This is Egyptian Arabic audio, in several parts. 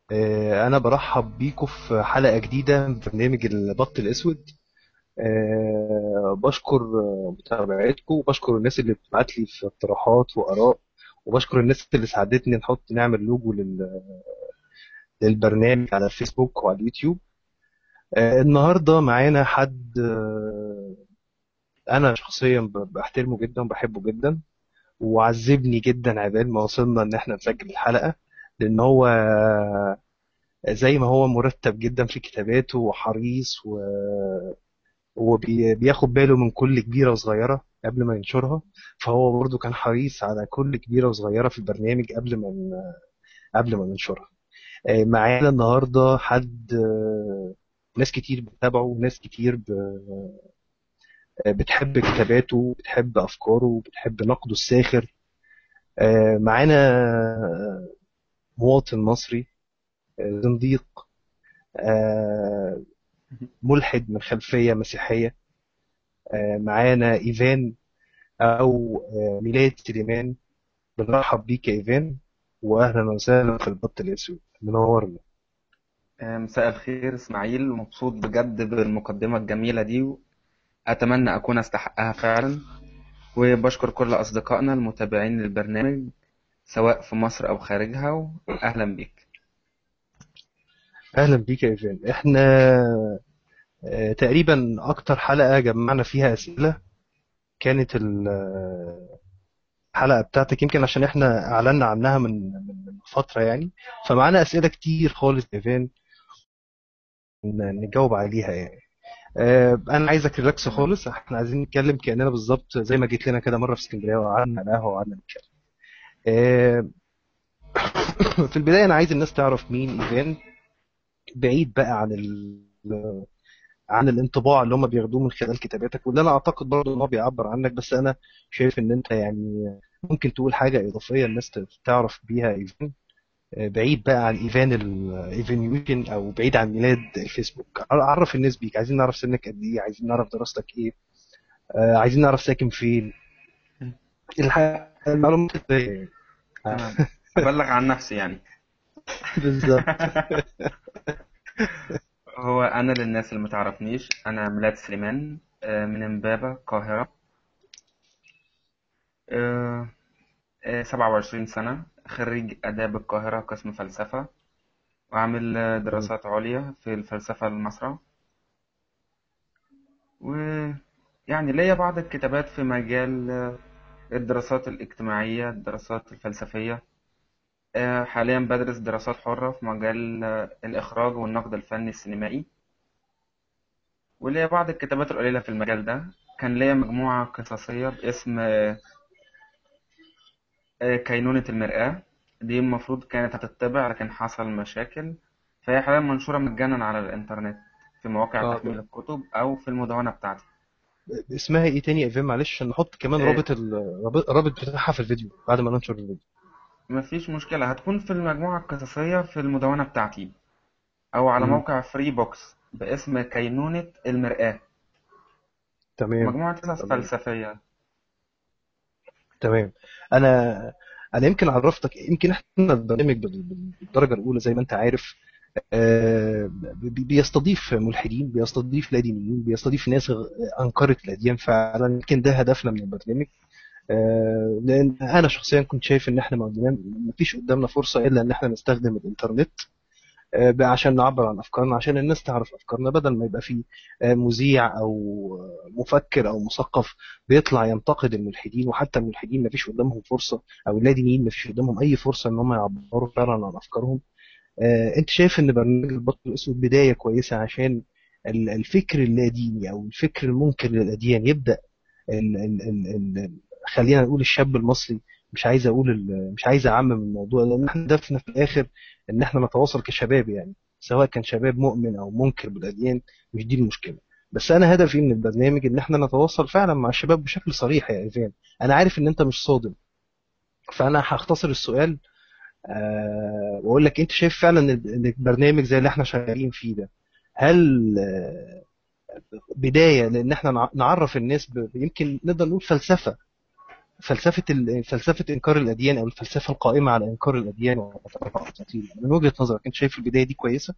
آه، أنا برحب بيكم في حلقة جديدة من برنامج البط الأسود آه، بشكر آه، متابعتكم وبشكر الناس اللي بتبعت لي في اقتراحات وآراء وبشكر الناس اللي ساعدتني نحط نعمل لوجو لل- للبرنامج على الفيسبوك وعلى اليوتيوب آه، النهاردة معانا حد آه، أنا شخصيا ب- بحترمه جدا وبحبه جدا وعذبني جدا عبال ما وصلنا إن احنا نسجل الحلقة لأن هو زي ما هو مرتب جدا في كتاباته وحريص و... وبياخد باله من كل كبيرة وصغيرة قبل ما ينشرها فهو برضو كان حريص على كل كبيرة وصغيرة في البرنامج قبل ما ن- قبل ما ننشرها آه، معانا النهاردة حد آه، ناس كتير بتتابعه وناس كتير ب... آه، بتحب كتاباته بتحب أفكاره بتحب نقده الساخر آه، معانا آه، مواطن مصري آه، زنديق آه، ملحد من خلفية مسيحية آه، معانا إيفان أو آه، ميلاد سليمان بنرحب بيك يا إيفان وأهلا وسهلا في البط الأسود منورنا آه، مساء الخير اسماعيل ومبسوط بجد بالمقدمة الجميلة دي أتمنى أكون أستحقها فعلا وبشكر كل أصدقائنا المتابعين للبرنامج سواء في مصر أو خارجها وأهلا بيك أهلا بيك يا إيفان إحنا آه، تقريبا أكتر حلقة جمعنا فيها أسئلة كانت ال- آه، الحلقة بتاعتك يمكن عشان إحنا أعلنا عنها من من من فترة يعني فمعانا أسئلة كتير خالص يا إيفان ن- نجاوب عليها يعني آه، انا عايزك ريلاكس تمام خالص احنا عايزين نتكلم كاننا بالظبط زي ما جيت لنا كده مره في اسكندريه وقعدنا على قهوه وقعدنا نتكلم آه، في البدايه انا عايز الناس تعرف مين ايفان بعيد بقى عن ال... عن الانطباع اللي هم بياخدوه من خلال كتاباتك واللي انا اعتقد برضه ان هو بيعبر عنك بس انا شايف ان انت يعني ممكن تقول حاجه اضافيه الناس تعرف بيها ايفان آه، بعيد بقى عن ايفان ال- ايفان يوكن او بعيد عن ميلاد الفيسبوك عرف الناس بيك عايزين نعرف سنك قد ايه عايزين نعرف دراستك ايه آه، عايزين نعرف ساكن فين الح- المعلومات الطبية يعني تمام أبلغ عن نفسي يعني بالظبط هو أنا للناس اللي متعرفنيش أنا ميلاد سليمان آه، من إمبابة القاهرة آه، آه، 27 سنة خريج آداب القاهرة قسم فلسفة وعامل آه، دراسات عليا في الفلسفة المصرية ويعني ليا بعض الكتابات في مجال آه، الدراسات الاجتماعية الدراسات الفلسفية آه، حاليا بدرس دراسات حرة في مجال آه، الإخراج والنقد الفني السينمائي وليا بعض الكتابات القليلة في المجال ده كان ليا مجموعة قصصية باسم آه، آه، كينونة المرآة دي المفروض كانت هتطبع لكن حصل مشاكل فهي حاليا منشورة مجانا على الإنترنت في مواقع اه تحميل الكتب أو في المدونة بتاعتي اسمها ايه تاني يا ايفان معلش عشان نحط كمان آه، رابط ال... رابط رابط بتاعها في الفيديو بعد ما ننشر الفيديو مفيش مشكلة هتكون في المجموعة القصصية في المدونة بتاعتي أو على امم موقع فري بوكس باسم كينونة المرآة تمام مجموعة قصص تمام فلسفية تمام انا انا يمكن عرفتك يمكن احنا البرنامج بال- بالدرجه الاولى زي ما انت عارف آه، بي- بيستضيف ملحدين بيستضيف لا دينيين بيستضيف ناس غ- انكرت الاديان فعلا يمكن ده هدفنا من البرنامج آه، لان انا شخصيا كنت شايف ان احنا ما قدام ما فيش قدامنا فرصه الا ان احنا نستخدم الانترنت آه، بقى عشان نعبر عن افكارنا عشان الناس تعرف افكارنا بدل ما يبقى في آه، مذيع او آه، مفكر او مثقف بيطلع ينتقد الملحدين وحتى الملحدين ما فيش قدامهم فرصه او اللادينيين ما فيش قدامهم اي فرصه ان هم يعبروا فعلا عن افكارهم آه، انت شايف ان برنامج البط الاسود بدايه كويسه عشان ال- الفكر اللاديني او الفكر المنكر للاديان يبدا ال ال ال ال خلينا نقول الشاب المصري مش عايز اقول ال- مش عايز اعمم الموضوع لان احنا هدفنا في الاخر ان احنا نتواصل كشباب يعني سواء كان شباب مؤمن او منكر بالاديان مش دي المشكله بس انا هدفي من البرنامج ان احنا نتواصل فعلا مع الشباب بشكل صريح يا ايفان انا عارف ان انت مش صادم فانا هختصر السؤال آه واقول لك انت شايف فعلا ان إن البرنامج زي اللي احنا شغالين فيه ده هل آه، بدايه لان احنا نع- نعرف الناس ب- يمكن نقدر نقول فلسفه فلسفة ال- فلسفة إنكار الأديان أو الفلسفة القائمة على إنكار الأديان وتفرقع الأساطير من وجهة نظرك أنت شايف البداية دي كويسة؟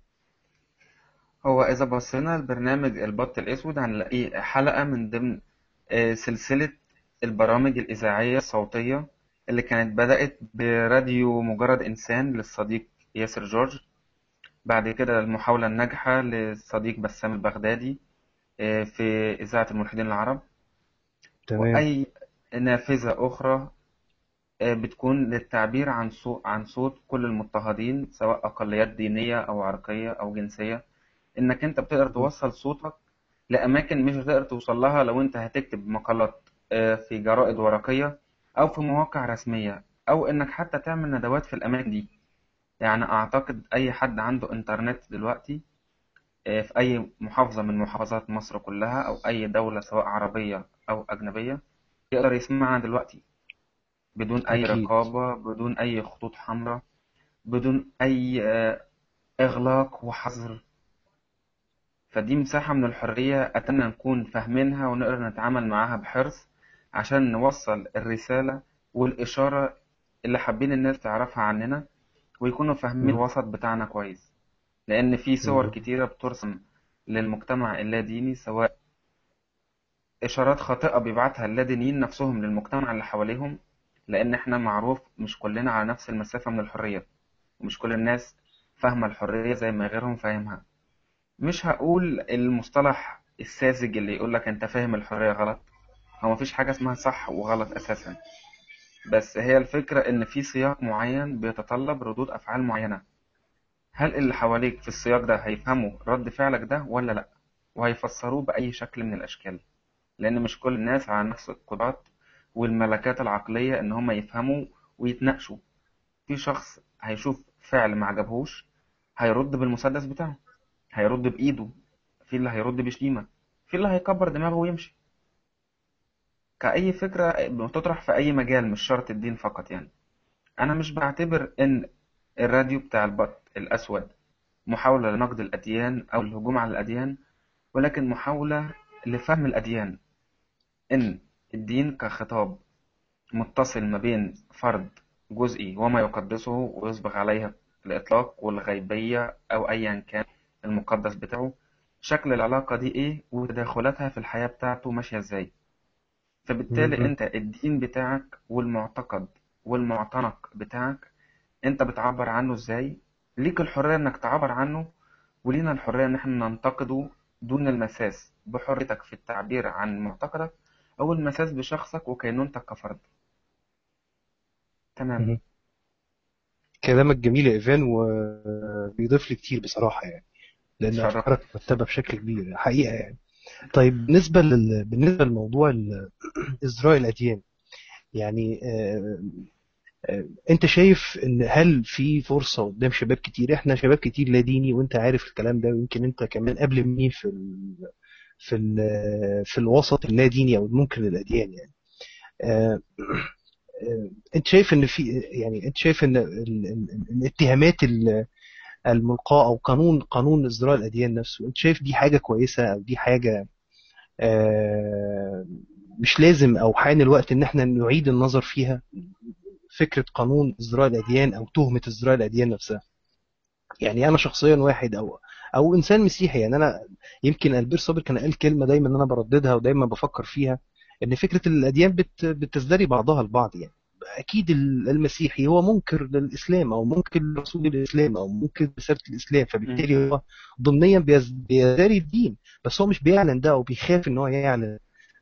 هو إذا بصينا لبرنامج البط الأسود هنلاقيه حلقة من ضمن آه، سلسلة البرامج الإذاعية الصوتية اللي كانت بدأت براديو مجرد إنسان للصديق ياسر جورج بعد كده المحاولة الناجحة للصديق بسام البغدادي آه، في إذاعة الملحدين العرب تمام وأي نافذة أخرى آه، بتكون للتعبير عن صوت عن صوت كل المضطهدين سواء أقليات دينية أو عرقية أو جنسية إنك أنت بتقدر توصل صوتك لأماكن مش هتقدر توصل لها لو أنت هتكتب مقالات آه، في جرائد ورقية أو في مواقع رسمية أو إنك حتى تعمل ندوات في الأماكن دي يعني أعتقد أي حد عنده إنترنت دلوقتي آه، في أي محافظة من محافظات مصر كلها أو أي دولة سواء عربية أو أجنبية يقدر يسمعنا دلوقتي بدون أي أكيد رقابة بدون أي خطوط حمراء بدون أي آه، إغلاق وحظر فدي مساحة من الحرية أتمنى نكون فاهمينها ونقدر نتعامل معاها بحرص عشان نوصل الرسالة والإشارة اللي حابين الناس تعرفها عننا ويكونوا فاهمين مم. الوسط بتاعنا كويس لأن في صور مم. كتيرة بترسم للمجتمع اللاديني سواء إشارات خاطئة بيبعتها اللادينيين نفسهم للمجتمع اللي حواليهم لأن إحنا معروف مش كلنا على نفس المسافة من الحرية ومش كل الناس فاهمة الحرية زي ما غيرهم فاهمها مش هقول المصطلح الساذج اللي يقولك أنت فاهم الحرية غلط هو مفيش حاجة اسمها صح وغلط أساسا بس هي الفكرة إن في سياق معين بيتطلب ردود أفعال معينة هل اللي حواليك في السياق ده هيفهموا رد فعلك ده ولا لأ وهيفسروه بأي شكل من الأشكال لأن مش كل الناس على نفس القدرات والملكات العقلية إن هم يفهموا ويتناقشوا في شخص هيشوف فعل ما عجبهوش هيرد بالمسدس بتاعه هيرد بإيده في اللي هيرد بشتيمة في اللي هيكبر دماغه ويمشي كأي فكرة بتطرح في أي مجال مش شرط الدين فقط يعني أنا مش بعتبر إن الراديو بتاع البط الأسود محاولة لنقد الأديان أو الهجوم على الأديان ولكن محاولة لفهم الأديان إن الدين كخطاب متصل ما بين فرد جزئي وما يقدسه ويسبغ عليه الإطلاق والغيبية أو أيا كان المقدس بتاعه شكل العلاقة دي إيه وتداخلاتها في الحياة بتاعته ماشية إزاي فبالتالي مم. أنت الدين بتاعك والمعتقد والمعتنق بتاعك أنت بتعبر عنه إزاي ليك الحرية إنك تعبر عنه ولينا الحرية إن إحنا ننتقده دون المساس بحريتك في التعبير عن معتقدك أو المساس بشخصك وكينونتك كفرد تمام مم. كلامك جميل يا إيفان وبيضيف لي كتير بصراحة يعني لأن شرفت أفكارك مرتبة بشكل كبير حقيقة يعني طيب بالنسبة لل... بالنسبة لموضوع ال- إزراء الأديان يعني آه، آه، أنت شايف إن هل في فرصة قدام شباب كتير إحنا شباب كتير لا ديني وأنت عارف الكلام ده ويمكن أنت كمان قبل مني في ال... في ال... في الوسط اللا ديني أو المنكر للأديان يعني آه، آه، أنت شايف إن في يعني أنت شايف إن ال... ال- الاتهامات ال- الملقاة أو قانون قانون إزراء الأديان نفسه أنت شايف دي حاجة كويسة أو دي حاجة آه، مش لازم او حان الوقت ان احنا نعيد النظر فيها فكره قانون ازراء الاديان او تهمه ازراء الاديان نفسها يعني انا شخصيا واحد او او انسان مسيحي يعني انا يمكن البير صابر كان قال كلمه دايما انا برددها ودايما بفكر فيها ان فكره الاديان بت بتزدري بعضها البعض يعني اكيد ال- المسيحي هو منكر للاسلام او منكر لرسول الاسلام او منكر رساله الاسلام مم. فبالتالي هو ضمنيا بيز- بيزدري الدين بس هو مش بيعلن ده او بيخاف ان هو يعلن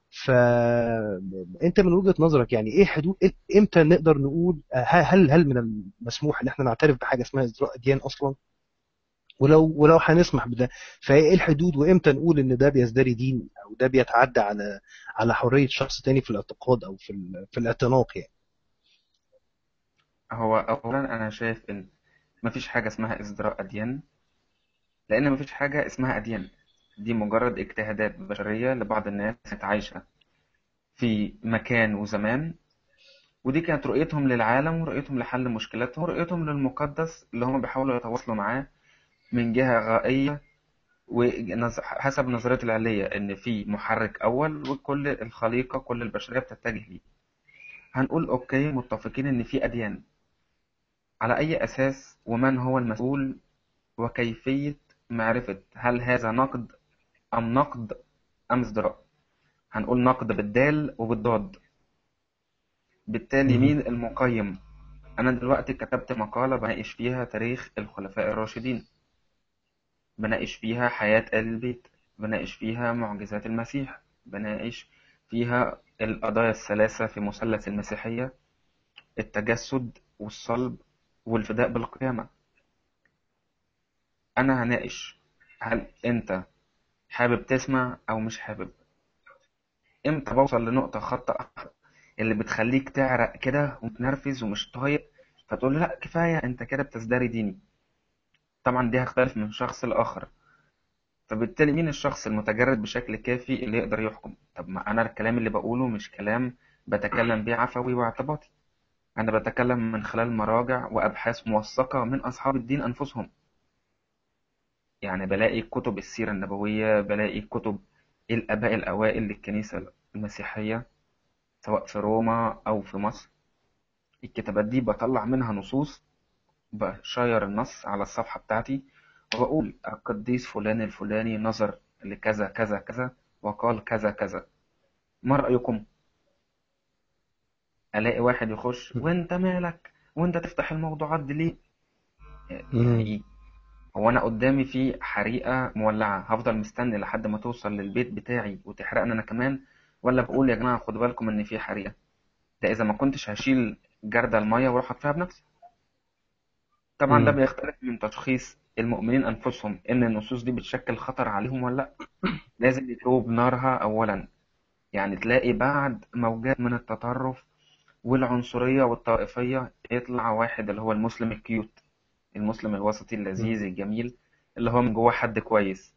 فانت من وجهة نظرك يعني ايه حدود إيه- امتى نقدر نقول ه- هل هل من المسموح ان احنا نعترف بحاجه اسمها ازدراء اديان اصلا ولو ولو هنسمح بده فايه الحدود وامتى نقول ان ده بيزدري دين او ده بيتعدى على على حريه شخص تاني في الاعتقاد او في ال- في الاعتناق يعني هو أولا أنا شايف إن مفيش حاجة اسمها إصدراء أديان لأن مفيش حاجة اسمها أديان دي مجرد اجتهادات بشرية لبعض الناس كانت عايشة في مكان وزمان ودي كانت رؤيتهم للعالم ورؤيتهم لحل مشكلاتهم ورؤيتهم للمقدس اللي هم بيحاولوا يتواصلوا معاه من جهة غائية وحسب نظرية العلية إن في محرك أول وكل الخليقة كل البشرية بتتجه ليه هنقول أوكي متفقين إن في أديان على أي أساس ومن هو المسؤول وكيفية معرفة هل هذا نقد أم نقد أم ازدراء هنقول نقد بالدال وبالضاد بالتالي مهم. مين المقيم أنا دلوقتي كتبت مقالة بناقش فيها تاريخ الخلفاء الراشدين بناقش فيها حياة آل البيت بناقش فيها معجزات المسيح بناقش فيها القضايا الثلاثة في مثلث المسيحية التجسد والصلب والفداء بالقيامة أنا هناقش هل أنت حابب تسمع أو مش حابب إمتى بوصل لنقطة خط اللي بتخليك تعرق كده ومتنرفز ومش طايق فتقول لا كفاية أنت كده بتزدري ديني طبعا دي هختلف من شخص لآخر فبالتالي مين الشخص المتجرد بشكل كافي اللي يقدر يحكم طب ما أنا الكلام اللي بقوله مش كلام بتكلم بيه عفوي واعتباطي أنا بتكلم من خلال مراجع وأبحاث موثقة من أصحاب الدين أنفسهم يعني بلاقي كتب السيرة النبوية بلاقي كتب الآباء الأوائل للكنيسة المسيحية سواء في روما أو في مصر الكتابات دي بطلع منها نصوص بشير النص على الصفحة بتاعتي وبقول القديس فلان الفلاني نظر لكذا كذا كذا وقال كذا كذا ما رأيكم؟ ألاقي واحد يخش وأنت مالك؟ وأنت تفتح الموضوعات دي ليه؟ يعني مم. إيه؟ هو أنا قدامي في حريقة مولعة هفضل مستني لحد ما توصل للبيت بتاعي وتحرقني أنا كمان ولا بقول يا جماعة خدوا بالكم إن في حريقة ده إذا ما كنتش هشيل جردل المية وأروح أطفيها بنفسي طبعا ده مم. بيختلف من تشخيص المؤمنين أنفسهم إن النصوص دي بتشكل خطر عليهم ولا لأ لازم يتوب نارها أولا يعني تلاقي بعد موجات من التطرف والعنصرية والطائفية يطلع واحد اللي هو المسلم الكيوت المسلم الوسطي مم. اللذيذ الجميل اللي هو من جوه حد كويس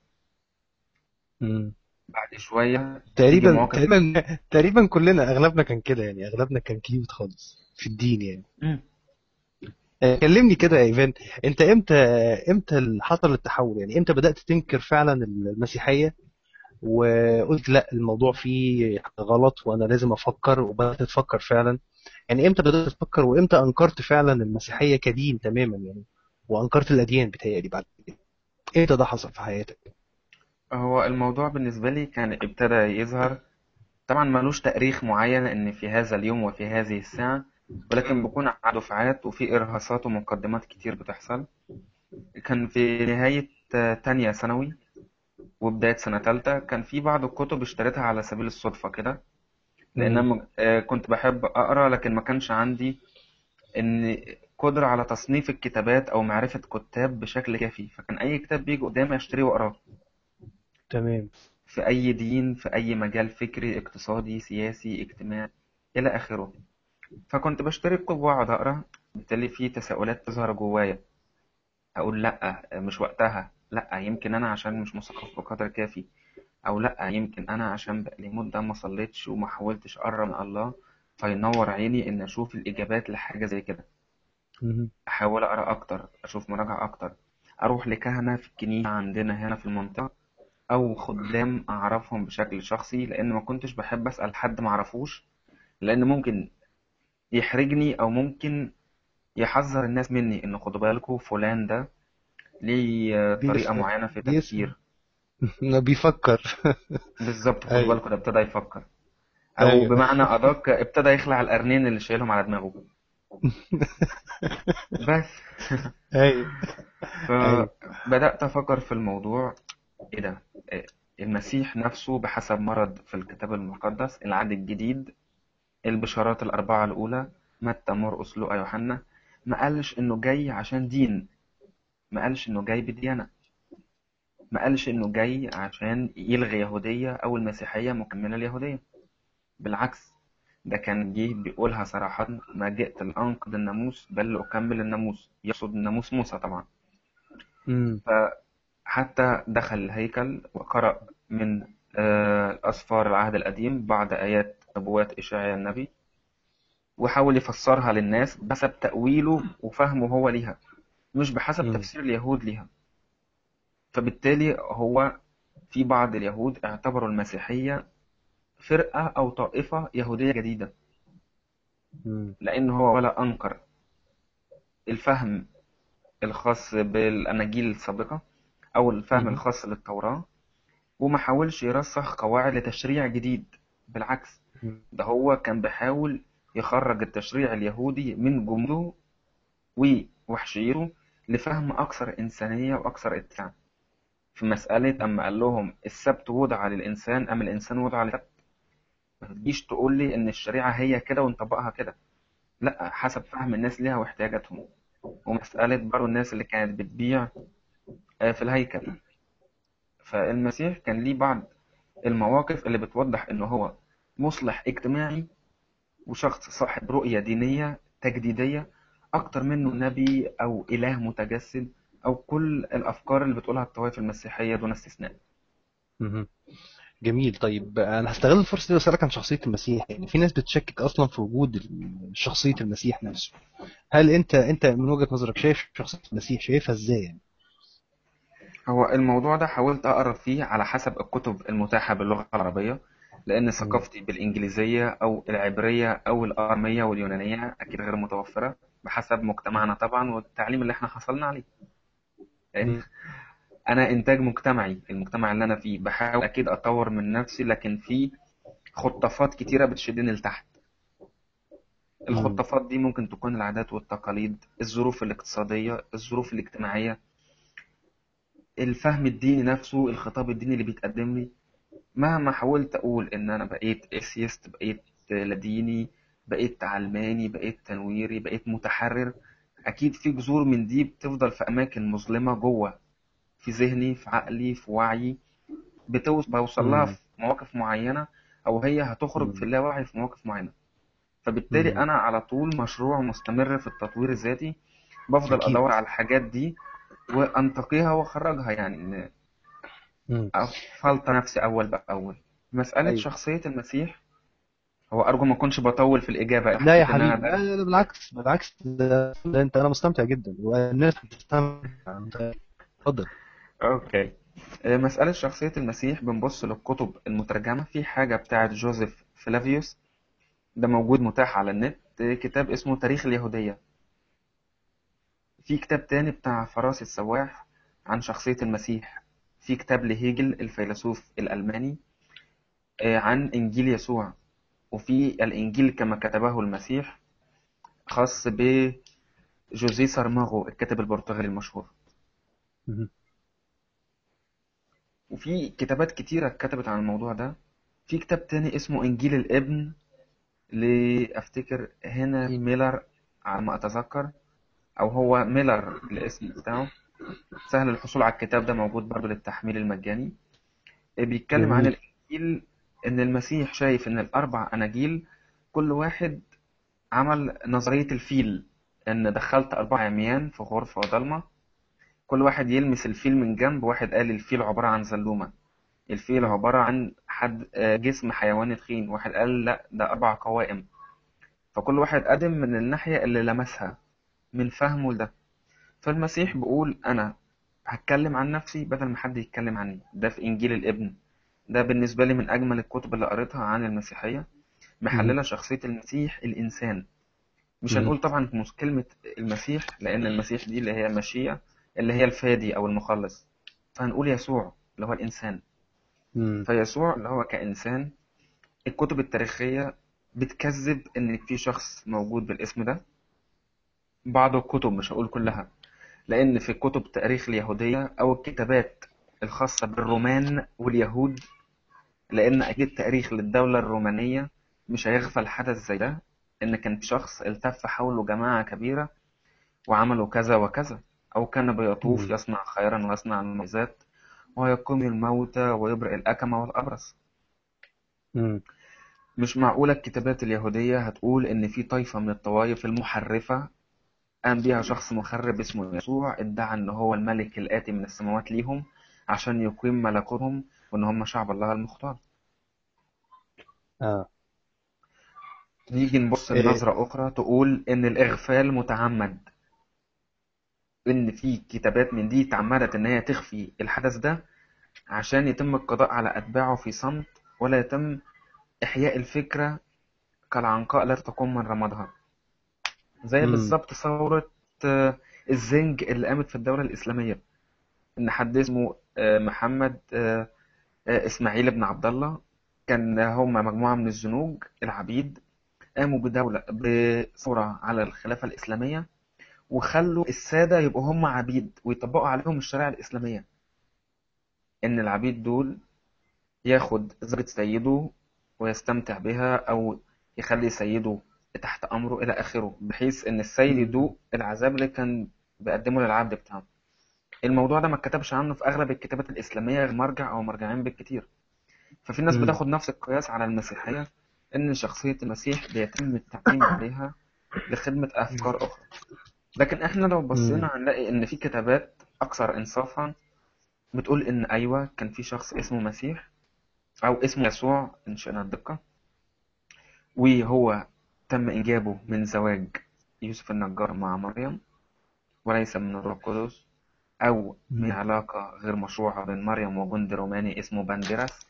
مم. بعد شوية تيجي تقريبا مواقف تقريبا تقريبا كلنا اغلبنا كان كده يعني اغلبنا كان كيوت خالص في الدين يعني مم. آه، كلمني كده يا ايفان انت امتى امتى اللي حصل التحول يعني امتى بدأت تنكر فعلا المسيحية وقلت لا الموضوع فيه غلط وانا لازم افكر وبدأت تفكر فعلا يعني امتى بدأت تفكر وامتى انكرت فعلا المسيحية كدين تماما يعني وانكرت الاديان بتهيألي بعد كده امتى ده حصل في حياتك هو الموضوع بالنسبة لي كان ابتدى يظهر طبعا ملوش تاريخ معين ان في هذا اليوم وفي هذه الساعة ولكن بيكون على دفعات وفي ارهاصات ومقدمات كتير بتحصل كان في نهاية آه، تانية ثانوي وبداية سنة تالتة كان في بعض الكتب اشتريتها على سبيل الصدفة كده لأن مم. أنا آه، كنت بحب أقرأ لكن ما كانش عندي إن قدرة على تصنيف الكتابات أو معرفة كتاب بشكل كافي فكان أي كتاب بيجي قدامي أشتريه وأقراه تمام في أي دين في أي مجال فكري اقتصادي سياسي اجتماعي إلى آخره فكنت بشتري الكتب وأقعد أقرأ بالتالي في تساؤلات تظهر جوايا أقول لأ مش وقتها لأ يمكن أنا عشان مش مثقف بقدر كافي أو لأ يمكن أنا عشان بقالي مدة ما صليتش وما حاولتش أقرب من الله فينور عيني إن أشوف الإجابات لحاجة زي كده مم. أحاول أقرأ أكتر أشوف مراجع أكتر أروح لكهنة في الكنيسة عندنا هنا في المنطقة أو خدام أعرفهم بشكل شخصي لأن ما كنتش بحب أسأل حد معرفوش لأن ممكن يحرجني أو ممكن يحذر الناس مني إن خدوا بالكوا فلان ده ليه طريقة بيسأل معينة في بيسأل تفكير بيفكر بالظبط خدوا ايوه بالكوا ده ابتدى يفكر أو ايوه بمعنى أدق ابتدى يخلع القرنين اللي شايلهم على دماغه بس ايوه ايوه فبدأت أفكر في الموضوع إيه ده إيه، المسيح نفسه بحسب مرض في الكتاب المقدس العهد الجديد البشارات الأربعة الأولى متى مرقس لوقا يوحنا ما قالش إنه جاي عشان دين ما قالش إنه جاي بديانة ما قالش إنه جاي عشان يلغي يهودية أو المسيحية مكملة اليهودية بالعكس ده كان جه بيقولها صراحة ما جئت لأنقض الناموس بل لأكمل الناموس يقصد الناموس موسى طبعا امم فحتى دخل الهيكل وقرأ من آه، أسفار العهد القديم بعض آيات نبوات إشعياء النبي وحاول يفسرها للناس بحسب تأويله وفهمه هو ليها مش بحسب امم تفسير اليهود ليها فبالتالي هو في بعض اليهود اعتبروا المسيحية فرقة أو طائفة يهودية جديدة مم. لأن هو ولا أنكر الفهم الخاص بالأناجيل السابقة أو الفهم مم. الخاص للتوراة وما حاولش يرسخ قواعد لتشريع جديد بالعكس مم. ده هو كان بيحاول يخرج التشريع اليهودي من جمله ووحشيته لفهم أكثر إنسانية وأكثر اتساع في مسألة أما قال لهم السبت وضع للإنسان أم الإنسان وضع للسبت ما تجيش تقول لي إن الشريعة هي كده ونطبقها كده لا حسب فهم الناس ليها واحتياجاتهم ومسألة برضه الناس اللي كانت بتبيع آه، في الهيكل فالمسيح كان ليه بعض المواقف اللي بتوضح إنه هو مصلح اجتماعي وشخص صاحب رؤية دينية تجديدية أكتر منه نبي أو إله متجسد أو كل الأفكار اللي بتقولها الطوائف المسيحية دون استثناء مم. جميل طيب انا هستغل الفرصه دي واسالك عن شخصيه المسيح يعني في ناس بتشكك اصلا في وجود ال- شخصيه المسيح نفسه هل انت انت من وجهه نظرك شايف شخصيه المسيح شايفها ازاي يعني هو الموضوع ده حاولت أقرأ فيه على حسب الكتب المتاحة باللغة العربية لأن مم. ثقافتي بالإنجليزية أو العبرية أو الأرامية واليونانية أكيد غير متوفرة بحسب مجتمعنا طبعا والتعليم اللي احنا حصلنا عليه لأن مم. أنا إنتاج مجتمعي المجتمع اللي أنا فيه بحاول أكيد أطور من نفسي لكن في خطافات كتيرة بتشدني لتحت مم. الخطافات دي ممكن تكون العادات والتقاليد الظروف الاقتصادية الظروف الاجتماعية الفهم الديني نفسه الخطاب الديني اللي بيتقدم لي مهما حاولت أقول إن أنا بقيت إيثيست بقيت لاديني بقيت علماني بقيت تنويري بقيت متحرر أكيد في جذور من دي بتفضل في أماكن مظلمة جوه في ذهني في عقلي في وعي بتوص بوصل لها مم. في مواقف معينة أو هي هتخرج في مم. اللاوعي في مواقف معينة فبالتالي مم. أنا على طول مشروع مستمر في التطوير الذاتي بفضل اكيد أدور على الحاجات دي وأنتقيها وأخرجها يعني مم. أفلتر نفسي أول بأول مسألة ايوه شخصية المسيح هو أرجو ما أكونش بطول في الإجابة لا يا حسيت إن أنا حبيبي ده لا لا بالعكس بالعكس ده, ده انت انا مستمتع جدا والناس بتستمتع انت اتفضل أوكي آه، مسألة شخصية المسيح بنبص للكتب المترجمة في حاجة بتاعت جوزيف فلافيوس ده موجود متاح على النت آه، كتاب اسمه تاريخ اليهودية في كتاب تاني بتاع فراس السواح عن شخصية المسيح في كتاب لهيجل الفيلسوف الألماني آه، عن إنجيل يسوع وفي الإنجيل كما كتبه المسيح خاص بجوزيه سارماغو الكاتب البرتغالي المشهور مم. وفي كتابات كتيرة اتكتبت عن الموضوع ده في كتاب تاني اسمه إنجيل الابن لأفتكر هنري ميلر على ما أتذكر أو هو ميلر الاسم بتاعه سهل الحصول على الكتاب ده موجود برضه للتحميل المجاني بيتكلم عن جميل الإنجيل إن المسيح شايف إن الأربع أناجيل كل واحد عمل نظرية الفيل إن دخلت أربع عميان في غرفة ضلمة كل واحد يلمس الفيل من جنب واحد قال الفيل عبارة عن زلومة الفيل عبارة عن حد آه، جسم حيواني تخين واحد قال لا ده أربع قوائم فكل واحد قدم من الناحية اللي لمسها من فهمه لده فالمسيح بيقول أنا هتكلم عن نفسي بدل ما حد يتكلم عني ده في إنجيل الابن ده بالنسبة لي من أجمل الكتب اللي قريتها عن المسيحية مم. محللة شخصية المسيح الإنسان مش مم. هنقول طبعا مس- كلمة المسيح لأن المسيح دي اللي هي مشيئة اللي هي الفادي أو المخلص فهنقول يسوع اللي هو الإنسان مم. فيسوع اللي هو كإنسان الكتب التاريخية بتكذب إن في شخص موجود بالاسم ده بعض الكتب مش هقول كلها لأن في كتب تاريخ اليهودية أو الكتابات الخاصة بالرومان واليهود لأن أكيد تاريخ للدولة الرومانية مش هيغفل حدث زي ده إن كان في شخص التف حوله جماعة كبيرة وعملوا كذا وكذا أو كان بيطوف مم. يصنع خيرا ويصنع المعجزات ويقوم الموتى ويبرئ الأكمة والأبرص مم. مش معقولة الكتابات اليهودية هتقول إن في طائفة من الطوائف المحرفة قام بيها شخص مخرب اسمه يسوع ادعى إن هو الملك الآتي من السماوات ليهم عشان يقيم ملكوتهم وإن هم شعب الله المختار اه نيجي نبص إيه. لنظرة أخرى تقول إن الإغفال متعمد إن في كتابات من دي تعمدت إن هي تخفي الحدث ده عشان يتم القضاء على أتباعه في صمت ولا يتم إحياء الفكرة كالعنقاء لا تقوم من رمادها زي امم بالظبط ثورة آه، الزنج اللي قامت في الدولة الإسلامية إن حد اسمه آه، محمد آه، آه، إسماعيل بن عبد الله كان هم مجموعة من الزنوج العبيد قاموا بدولة بثورة على الخلافة الإسلامية وخلوا السادة يبقوا هم عبيد ويطبقوا عليهم الشريعة الإسلامية إن العبيد دول ياخد زوجة سيده ويستمتع بها أو يخلي سيده تحت أمره إلى آخره بحيث إن السيد يدوق العذاب اللي كان بيقدمه للعبد بتاعه الموضوع ده ما اتكتبش عنه في أغلب الكتابات الإسلامية غير مرجع أو مرجعين بالكتير ففي ناس امم بتاخد نفس القياس على المسيحية إن شخصية المسيح بيتم التعليم عليها لخدمة أفكار أخرى لكن إحنا لو بصينا هنلاقي إن في كتابات أكثر إنصافا بتقول إن أيوة كان في شخص اسمه مسيح أو اسمه يسوع إن شئنا الدقة وهو تم إنجابه من زواج يوسف النجار مع مريم وليس من الروح القدس أو من امم علاقة غير مشروعة بين مريم وجندي روماني اسمه بانديراس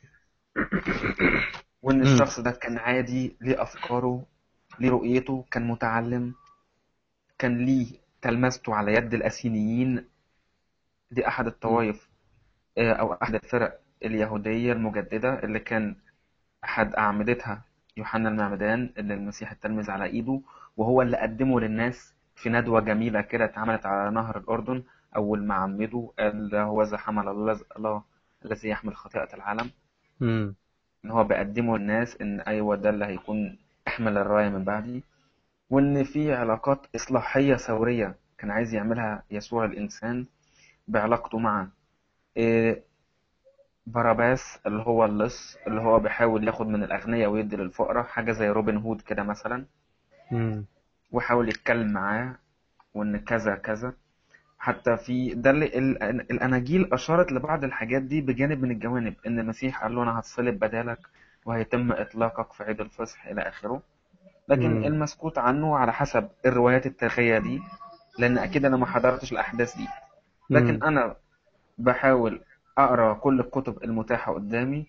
وإن امم الشخص ده كان عادي ليه أفكاره ليه رؤيته كان متعلم كان ليه تلمذته على يد الأسينيين دي أحد الطوائف آه، أو أحد الفرق اليهودية المجددة اللي كان أحد أعمدتها يوحنا المعمدان اللي المسيح التلمذ على إيده وهو اللي قدمه للناس في ندوة جميلة كده اتعملت على نهر الأردن أول ما عمده قال هو ذا حمل الله الله الذي يحمل خطيئة العالم امم إن هو بيقدمه للناس إن أيوة ده اللي هيكون يحمل الراية من بعدي وإن في علاقات إصلاحية ثورية كان عايز يعملها يسوع الإنسان بعلاقته مع إيه، باراباس اللي هو اللص اللي هو بيحاول ياخد من الأغنياء ويدي للفقراء حاجة زي روبن هود كده مثلا امم وحاول يتكلم معاه وإن كذا كذا حتى في ده اللي ال- الأناجيل أشارت لبعض الحاجات دي بجانب من الجوانب إن المسيح قال له أنا هتصلب بدالك وهيتم إطلاقك في عيد الفصح إلى آخره لكن امم المسكوت عنه على حسب الروايات التاريخية دي لأن أكيد أنا ما حضرتش الأحداث دي لكن امم أنا بحاول أقرأ كل الكتب المتاحة قدامي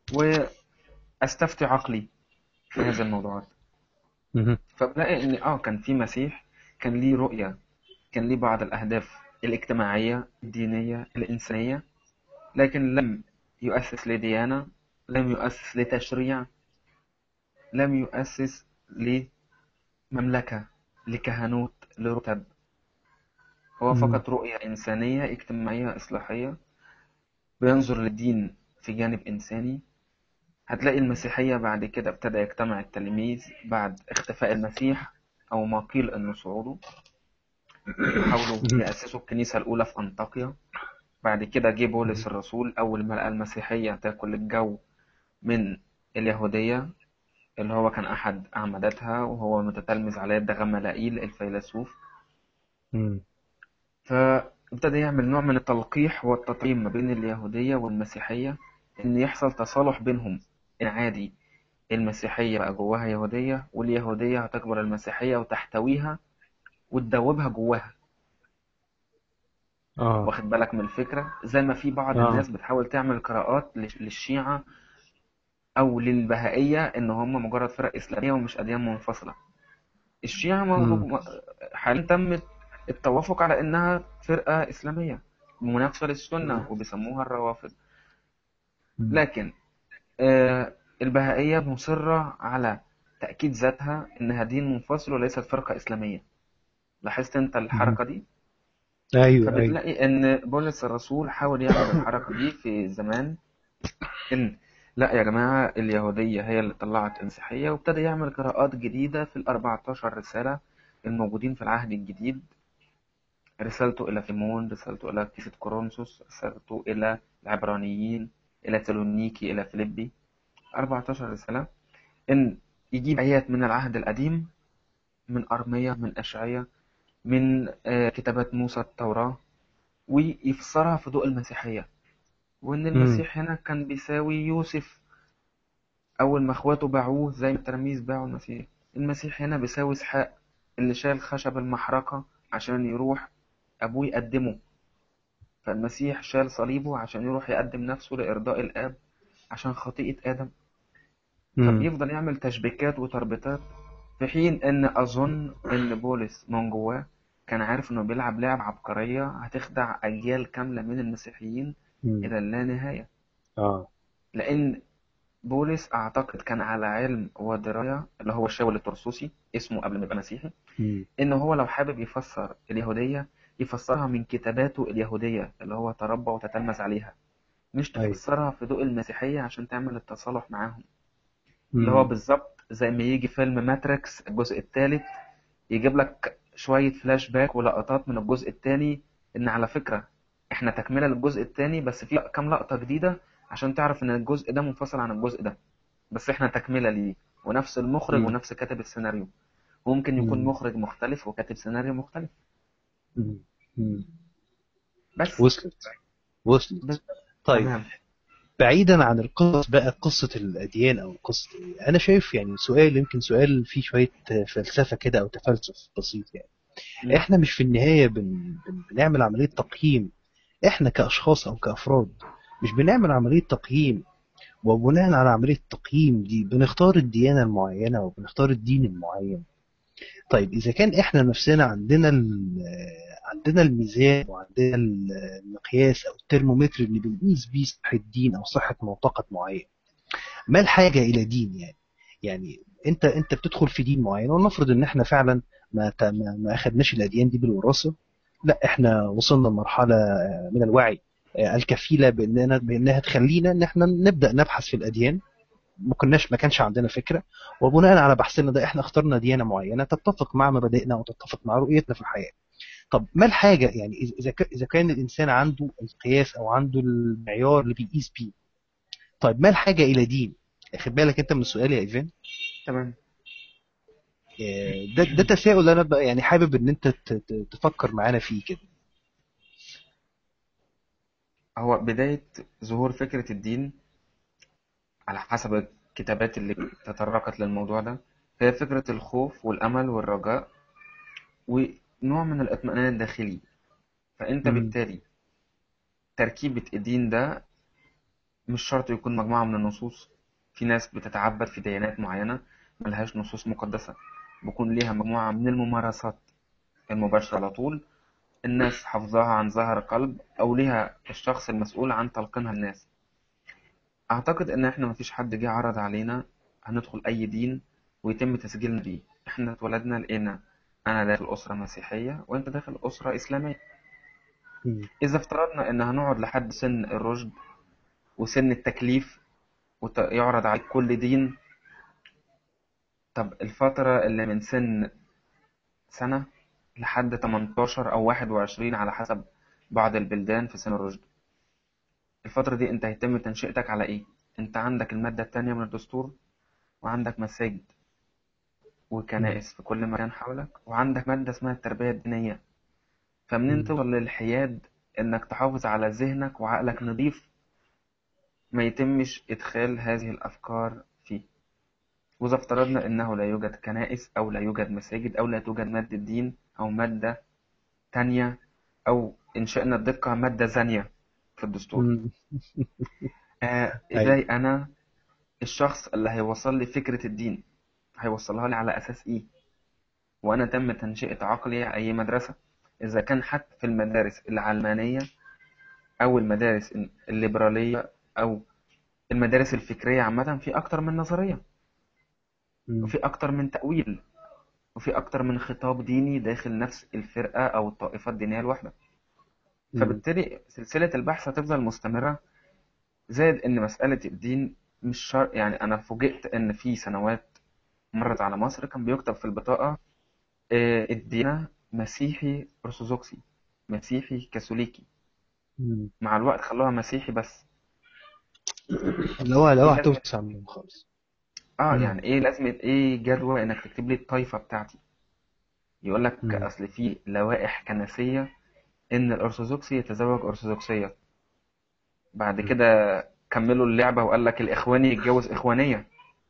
وأستفتي عقلي في هذه الموضوعات امم فبلاقي إن آه كان في مسيح كان ليه رؤية كان ليه بعض الأهداف الاجتماعية الدينية الإنسانية لكن لم يؤسس لديانة لم يؤسس لتشريع لم يؤسس لمملكة لكهنوت لرتب هو امم فقط رؤية إنسانية اجتماعية إصلاحية بينظر للدين في جانب إنساني هتلاقي المسيحية بعد كده ابتدى يجتمع التلاميذ بعد اختفاء المسيح أو ما قيل إنه صعوده حاولوا امم يأسسوا الكنيسة الأولى في أنطاكيا بعد كده جه بولس الرسول أول ما لقى المسيحية تاكل الجو من اليهودية اللي هو كان أحد أعمدتها وهو متتلمذ على يد غمالائيل الفيلسوف امم فابتدى يعمل نوع من التلقيح والتطعيم ما بين اليهودية والمسيحية إن يحصل تصالح بينهم إن عادي المسيحية بقى جواها يهودية واليهودية هتكبر المسيحية وتحتويها وتدوبها جواها اه واخد بالك من الفكرة زي ما في بعض اه الناس بتحاول تعمل قراءات للش- للشيعة أو للبهائية إن هم مجرد فرق إسلامية ومش أديان منفصلة الشيعة امم موضوع حاليا تم التوافق على إنها فرقة إسلامية منافسة للسنة وبيسموها الروافض لكن آه، البهائية مصرة على تأكيد ذاتها إنها دين منفصل وليست فرقة إسلامية لاحظت أنت الحركة دي؟ ايوه ايوه فبتلاقي إن بولس الرسول حاول يعمل الحركة دي في زمان إن لا يا جماعة اليهودية هي اللي طلعت المسيحية وابتدى يعمل قراءات جديدة في الأربعتاشر رسالة الموجودين في العهد الجديد رسالته إلى فيمون رسالته إلى كيسة كورنثوس رسالته إلى العبرانيين إلى تلونيكي إلى فيليبي 14 رسالة إن يجيب آيات من العهد القديم من أرمية من أشعية من آه، كتابات موسى التوراة ويفسرها في ضوء المسيحية وإن امم المسيح هنا كان بيساوي يوسف أول ما إخواته باعوه زي ما التلاميذ باعوا المسيح المسيح هنا بيساوي إسحاق اللي شال خشب المحرقة عشان يروح أبوه يقدمه فالمسيح شال صليبه عشان يروح يقدم نفسه لإرضاء الآب عشان خطيئة آدم مم. فبيفضل يعمل تشبيكات وتربيطات في حين ان اظن ان بولس من جواه كان عارف انه بيلعب لعبة عبقرية هتخدع اجيال كاملة من المسيحيين مم. الى اللانهاية اه لان بولس اعتقد كان على علم ودراية اللي هو شاول الترسوسي اسمه قبل ما يبقى مسيحي مم. ان هو لو حابب يفسر اليهودية يفسرها من كتاباته اليهودية اللي هو تربى وتتلمذ عليها مش ايوه تفسرها في ضوء المسيحية عشان تعمل التصالح معاهم اللي هو مم. بالظبط زي ما يجي فيلم ماتريكس الجزء الثالث يجيب لك شوية فلاش باك ولقطات من الجزء الثاني ان على فكرة احنا تكملة للجزء الثاني بس في كام لقطة جديدة عشان تعرف ان الجزء ده منفصل عن الجزء ده بس احنا تكملة ليه ونفس المخرج مم. ونفس كاتب السيناريو ممكن يكون مم. مخرج مختلف وكاتب سيناريو مختلف مم. مم. بس وصلت وصلت بس طيب تمام بعيدا عن القصص بقى قصة الأديان أو قصة أنا شايف يعني سؤال يمكن سؤال فيه شوية فلسفة كده أو تفلسف بسيط يعني مم. إحنا مش في النهاية بن... بن... بنعمل عملية تقييم إحنا كأشخاص أو كأفراد مش بنعمل عملية تقييم وبناء على عملية التقييم دي بنختار الديانة المعينة وبنختار الدين المعين طيب إذا كان إحنا نفسنا عندنا ال... عندنا الميزان وعندنا المقياس أو الترمومتر اللي بنقيس بيه صحة الدين أو صحة معتقد معين ما الحاجة إلى دين يعني يعني أنت أنت بتدخل في دين معين ولنفرض إن إحنا فعلا ما ت- ما ما أخدناش الأديان دي بالوراثة لا إحنا وصلنا لمرحلة آه، من الوعي آه، الكفيلة بأننا بأنها تخلينا إن إحنا نبدأ نبحث في الأديان ما كناش ما كانش عندنا فكرة وبناء على بحثنا ده إحنا اخترنا ديانة معينة تتفق مع مبادئنا وتتفق مع رؤيتنا في الحياة طب ما الحاجة يعني إذا إذا ك- إذا كان الإنسان عنده القياس أو عنده المعيار اللي بيقيس بيه طيب ما الحاجة إلى دين؟ خد بالك أنت من السؤال يا إيفان تمام آه، ده ده تساؤل أنا بقى يعني حابب إن أنت ت- ت- تفكر معانا فيه كده هو بداية ظهور فكرة الدين على حسب الكتابات اللي تطرقت للموضوع ده هي فكرة الخوف والأمل والرجاء ونوع من الاطمئنان الداخلي فأنت مم. بالتالي تركيبة الدين ده مش شرط يكون مجموعة من النصوص في ناس بتتعبد في ديانات معينة ملهاش نصوص مقدسة بيكون ليها مجموعة من الممارسات المباشرة على طول الناس حافظاها عن ظهر قلب أو ليها الشخص المسؤول عن تلقينها للناس أعتقد إن إحنا مفيش حد جه عرض علينا هندخل أي دين ويتم تسجيلنا بيه إحنا اتولدنا لقينا أنا داخل أسرة مسيحية وأنت داخل أسرة إسلامية مم. إذا افترضنا إن هنقعد لحد سن الرشد وسن التكليف ويعرض عليك كل دين طب الفترة اللي من سن سنة لحد 18 أو 21 على حسب بعض البلدان في سن الرشد الفترة دي أنت هيتم تنشئتك على إيه؟ أنت عندك المادة التانية من الدستور وعندك مساجد مم. وكنائس في كل مكان حولك وعندك مادة اسمها التربية الدينية فمنين مم. توصل للحياد إنك تحافظ على ذهنك وعقلك نظيف ما يتمش إدخال هذه الأفكار فيه وإذا افترضنا أنه لا يوجد كنائس أو لا يوجد مساجد أو لا توجد مادة دين أو مادة تانية أو إن شئنا الدقة مادة زانية في الدستور مم. آه أيوة إزاي أنا الشخص اللي هيوصل لي فكرة الدين هيوصلها لي على أساس إيه وأنا تم تنشئة عقلي أي مدرسة إذا كان حتى في المدارس العلمانية أو المدارس الليبرالية أو المدارس الفكرية عامة في أكتر من نظرية مم. وفي أكتر من تأويل وفي أكتر من خطاب ديني داخل نفس الفرقة أو الطائفة الدينية الواحدة مم. فبالتالي سلسلة البحث هتفضل مستمرة زائد إن مسألة الدين مش شرط يعني أنا فوجئت إن في سنوات مرت على مصر كان بيكتب في البطاقة آه، الديانة مسيحي أرثوذكسي مسيحي كاثوليكي مم. مع الوقت خلوها مسيحي بس اللي هو اللي هو إيه لازمة هتوسع منهم خالص آه مم. يعني إيه لازمة إيه جدوى إنك تكتب لي الطائفة بتاعتي يقول لك مم. أصل في لوائح كنسية إن الأرثوذكسي يتزوج أرثوذكسية بعد مم. كده كملوا اللعبة وقال لك الإخواني يتجوز إخوانية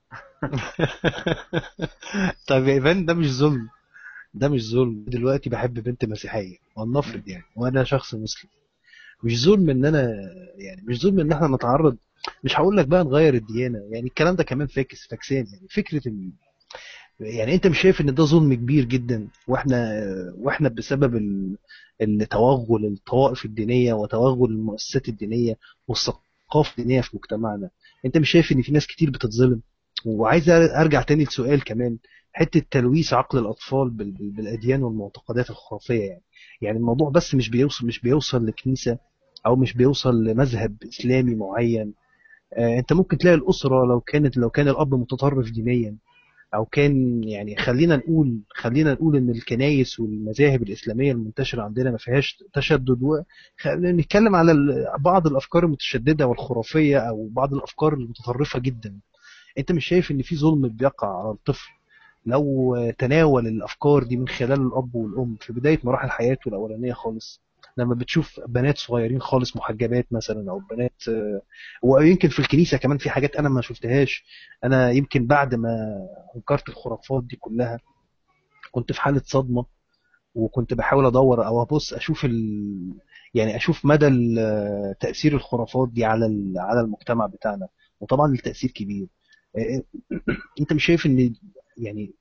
طيب يا ايفان ده مش ظلم ده مش ظلم دلوقتي بحب بنت مسيحيه مم. ولنفرض يعني وانا شخص مسلم مش ظلم ان انا يعني مش ظلم ان احنا نتعرض مش هقول لك بقى نغير الديانه يعني الكلام ده كمان فاكس فاكسان يعني فكره ال... يعني انت مش شايف ان ده ظلم كبير جدا واحنا واحنا بسبب ال- التوغل الطوائف الدينيه وتوغل المؤسسات الدينيه والثقافه الدينيه في مجتمعنا انت مش شايف ان في ناس كتير بتتظلم وعايز ارجع تاني لسؤال كمان حته تلويث عقل الاطفال بال- بال- بالاديان والمعتقدات الخرافيه يعني يعني الموضوع بس مش بيوصل مش بيوصل لكنيسه او مش بيوصل لمذهب اسلامي معين آه، انت ممكن تلاقي الاسره لو كانت لو كان الاب متطرف دينيا او كان يعني خلينا نقول خلينا نقول ان الكنايس والمذاهب الاسلاميه المنتشره عندنا ما فيهاش تشدد و- خلينا نتكلم على ال- بعض الافكار المتشدده والخرافيه او بعض الافكار المتطرفه جدا انت مش شايف ان في ظلم بيقع على الطفل لو تناول الافكار دي من خلال الاب والام في بدايه مراحل حياته الاولانيه خالص لما بتشوف بنات صغيرين خالص محجبات مثلا او بنات آه، ويمكن في الكنيسه كمان في حاجات انا ما شفتهاش انا يمكن بعد ما انكرت الخرافات دي كلها كنت في حاله صدمه وكنت بحاول ادور او ابص اشوف ال... يعني اشوف مدى ال- تاثير الخرافات دي على ال- على المجتمع بتاعنا وطبعا التاثير كبير آه، انت مش شايف ان يعني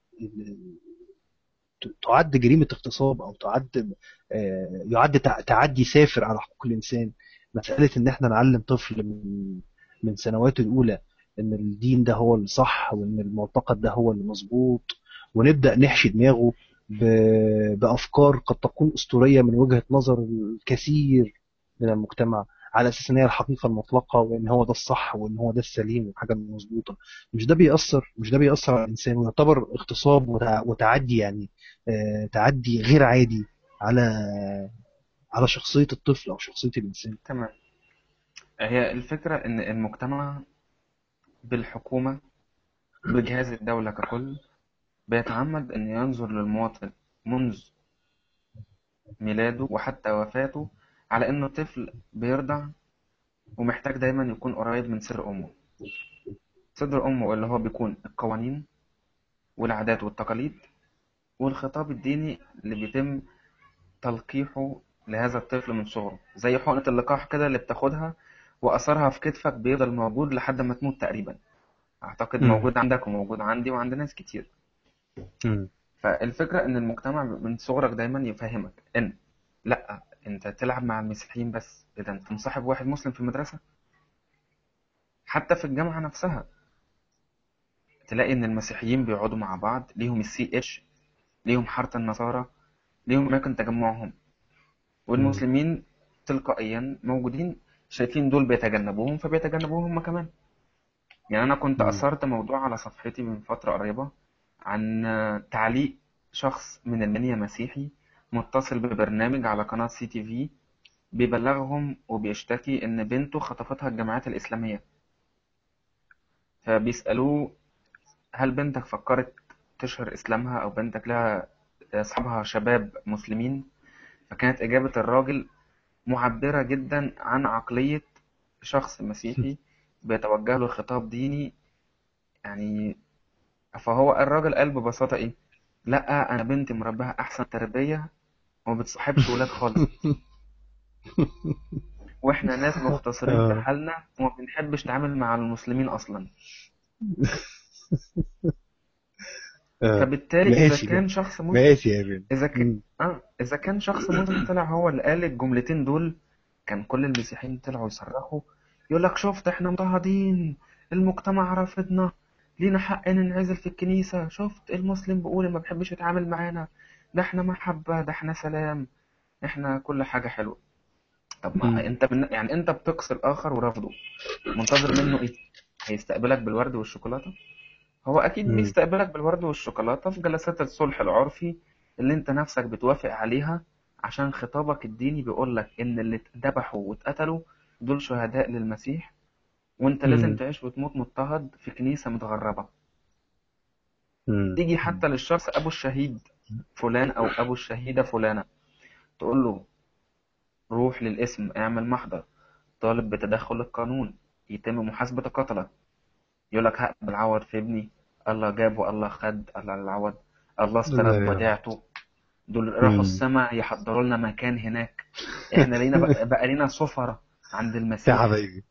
ت- تعد جريمة اغتصاب أو تعد آه، يعد تع- تعدي سافر على حقوق الإنسان مسألة إن إحنا نعلم طفل من من سنواته الأولى إن الدين ده هو الصح وإن المعتقد ده هو المظبوط ونبدأ نحشي دماغه ب- بأفكار قد تكون أسطورية من وجهة نظر الكثير من المجتمع على أساس إن هي الحقيقة المطلقة وإن هو ده الصح وإن هو ده السليم والحاجة المظبوطة مش ده بيأثر مش ده بيأثر على الإنسان ويعتبر اغتصاب وتع- وتعدي يعني آه، تعدي غير عادي على على شخصية الطفل أو شخصية الإنسان تمام هي الفكرة إن المجتمع بالحكومة بجهاز الدولة ككل بيتعمد إن ينظر للمواطن منذ ميلاده وحتى وفاته على إنه طفل بيرضع ومحتاج دايما يكون قريب من سر أمه صدر أمه اللي هو بيكون القوانين والعادات والتقاليد والخطاب الديني اللي بيتم تلقيحه لهذا الطفل من صغره زي حقنة اللقاح كده اللي بتاخدها وأثرها في كتفك بيفضل موجود لحد ما تموت تقريبا أعتقد مم. موجود عندك وموجود عندي وعند ناس كتير مم. فالفكرة إن المجتمع من صغرك دايما يفهمك إن لأ أنت تلعب مع المسيحيين بس إذا أنت مصاحب واحد مسلم في المدرسة حتى في الجامعة نفسها تلاقي إن المسيحيين بيقعدوا مع بعض ليهم السي اتش ليهم حارة النصارى ليهم أماكن تجمعهم مم. والمسلمين تلقائيا موجودين شايفين دول بيتجنبوهم فبيتجنبوهم هم كمان يعني أنا كنت مم. أثرت موضوع على صفحتي من فترة قريبة عن تعليق شخص من المنيا مسيحي متصل ببرنامج على قناة سي تي في بيبلغهم وبيشتكي إن بنته خطفتها الجماعات الإسلامية فبيسألوه هل بنتك فكرت تشهر إسلامها أو بنتك لها أصحابها شباب مسلمين فكانت إجابة الراجل معبرة جدا عن عقلية شخص مسيحي بيتوجه له خطاب ديني يعني فهو الراجل قال ببساطة إيه لا أنا بنتي مربيها أحسن تربية وما بتصاحبش ولاد خالص وإحنا ناس مختصرين في آه. حالنا وما بنحبش نتعامل مع المسلمين أصلا آه. فبالتالي إذا ماشي بقى كان شخص مسلم ماشي يا بنت إذا كان مم. آه إذا كان شخص مسلم طلع هو اللي قال الجملتين دول كان كل المسيحيين طلعوا يصرخوا يقول لك شفت إحنا مضطهدين المجتمع رافضنا لينا حق إن ننعزل في الكنيسة شفت المسلم بيقول ما بيحبش يتعامل معانا ده إحنا محبة ده إحنا سلام إحنا كل حاجة حلوة طب ما مم. أنت بن... يعني أنت بتقصي الآخر ورافضه منتظر منه إيه؟ هيستقبلك بالورد والشوكولاتة؟ هو أكيد مم. بيستقبلك بالورد والشوكولاتة في جلسات الصلح العرفي اللي أنت نفسك بتوافق عليها عشان خطابك الديني بيقولك إن اللي اتذبحوا واتقتلوا دول شهداء للمسيح وأنت لازم مم. تعيش وتموت مضطهد في كنيسة متغربة مم. تيجي حتى للشخص أبو الشهيد فلان أو أبو الشهيدة فلانة تقول له روح للاسم اعمل محضر طالب بتدخل القانون يتم محاسبة القتلة يقولك هقبل عوض في ابني الله جاب والله خد الله العوض الله الله استرد يرحمه وديعته دول راحوا مم. السماء يحضروا لنا مكان هناك احنا لينا بقى, بقى لينا سفرة عند يا المسيح حبايبي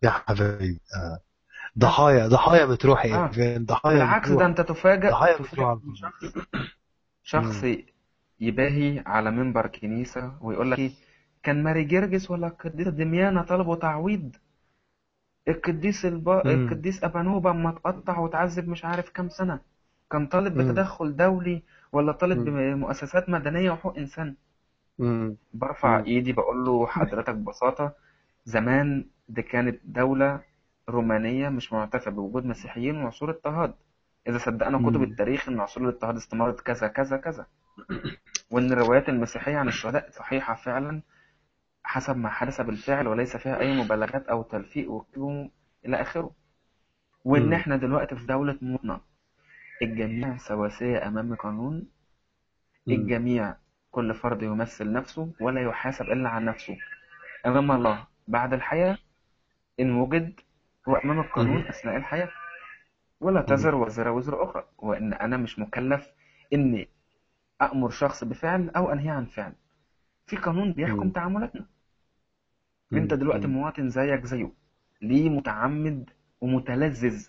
يا حبايبي آه. ضحايا ضحايا بتروح يا اه ايفان ضحايا بالعكس ده بتروح انت تفاجأ ضحايا تفاجأ بتروح على ان الفضاء شخص شخص مم. يباهي على منبر كنيسة ويقول لك ايه كان ماري جرجس ولا القديسة دميانة طلبوا تعويض القديس الب... مم. القديس أبانوبا اما اتقطع وتعذب مش عارف كام سنة كان طالب مم. بتدخل دولي ولا طالب مم. بمؤسسات مدنية وحقوق إنسان مم. برفع مم. إيدي بقول له حضرتك ببساطة زمان دي كانت دولة رومانية مش معترفة بوجود مسيحيين وعصور اضطهاد إذا صدقنا كتب مم. التاريخ إن عصور الاضطهاد استمرت كذا كذا كذا وإن الروايات المسيحية عن الشهداء صحيحة فعلا حسب ما حدث بالفعل وليس فيها أي مبالغات أو تلفيق وكتبهم إلى آخره وإن مم. إحنا دلوقتي في دولة مواطنة الجميع سواسية أمام القانون مم. الجميع كل فرد يمثل نفسه ولا يحاسب إلا عن نفسه أمام الله بعد الحياة إن وجد وأمام القانون مم. أثناء الحياة ولا مم. تزر وزر وزر أخرى وإن أنا مش مكلف إني أأمر شخص بفعل أو أنهي عن فعل في قانون بيحكم مم. تعاملاتنا أنت مم. دلوقتي مم. مواطن زيك زيه ليه متعمد ومتلذذ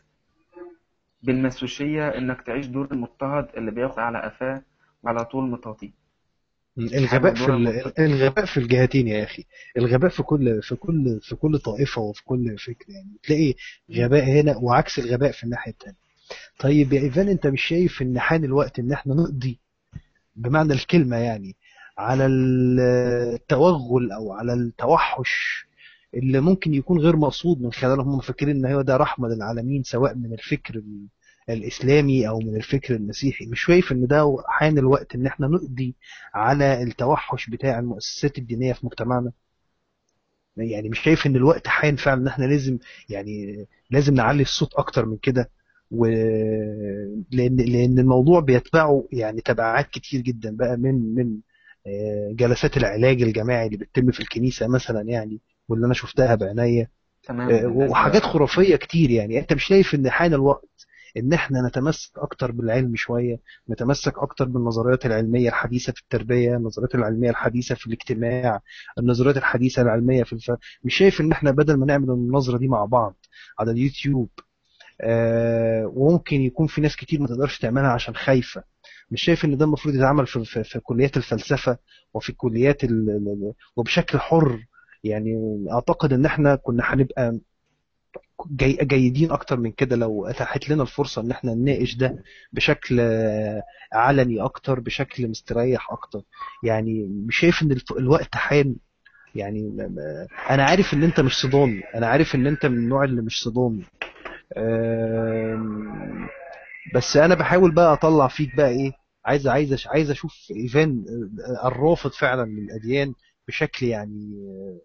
بالمسوشية إنك تعيش دور المضطهد اللي بياخد على قفاه وعلى طول مطاطي مم. حابب الغباء في دور ال... المضطهد الغباء في الجهتين يا اخي الغباء في كل في كل في كل طائفة وفي كل فكر يعني تلاقي غباء هنا وعكس الغباء في الناحية التانية طيب يا ايفان انت مش شايف ان حان الوقت ان احنا نقضي بمعنى الكلمة يعني على التوغل أو على التوحش اللي ممكن يكون غير مقصود من خلاله هم فاكرين ان هو ده رحمة للعالمين سواء من الفكر ال- الإسلامي أو من الفكر المسيحي مش شايف إن ده حان الوقت إن إحنا نقضي على التوحش بتاع المؤسسات الدينية في مجتمعنا يعني مش شايف إن الوقت حان فعلا إن إحنا لازم يعني لازم نعلي الصوت أكتر من كده و لأن لأن الموضوع بيتبعه يعني تبعات كتير جدا بقى من من آه، جلسات العلاج الجماعي اللي بتتم في الكنيسة مثلا يعني واللي أنا شفتها بعينيا تمام آه، وحاجات بالنسبة خرافية كتير يعني انت مش شايف ان حان الوقت ان احنا نتمسك اكتر بالعلم شوية نتمسك اكتر بالنظريات العلمية الحديثة في التربية النظريات العلمية الحديثة في الاجتماع النظريات الحديثة العلمية في الف... مش شايف ان احنا بدل ما نعمل النظرة دي مع بعض على اليوتيوب آه وممكن يكون في ناس كتير ما تقدرش تعملها عشان خايفة مش شايف ان ده المفروض يتعمل في, في, في كليات الفلسفة وفي كليات ال... ال- وبشكل حر يعني اعتقد ان احنا كنا هنبقى جي جيدين اكتر من كده لو اتاحت لنا الفرصه ان احنا نناقش ده بشكل آه، علني اكتر بشكل مستريح اكتر يعني مش شايف ان الف- الوقت حان يعني م- م- انا عارف ان انت مش صدامي انا عارف ان انت من النوع اللي مش صدامي آم، بس انا بحاول بقى اطلع فيك بقى ايه عايز عايز عايز اشوف ايفان آه، الرافض فعلا للاديان بشكل يعني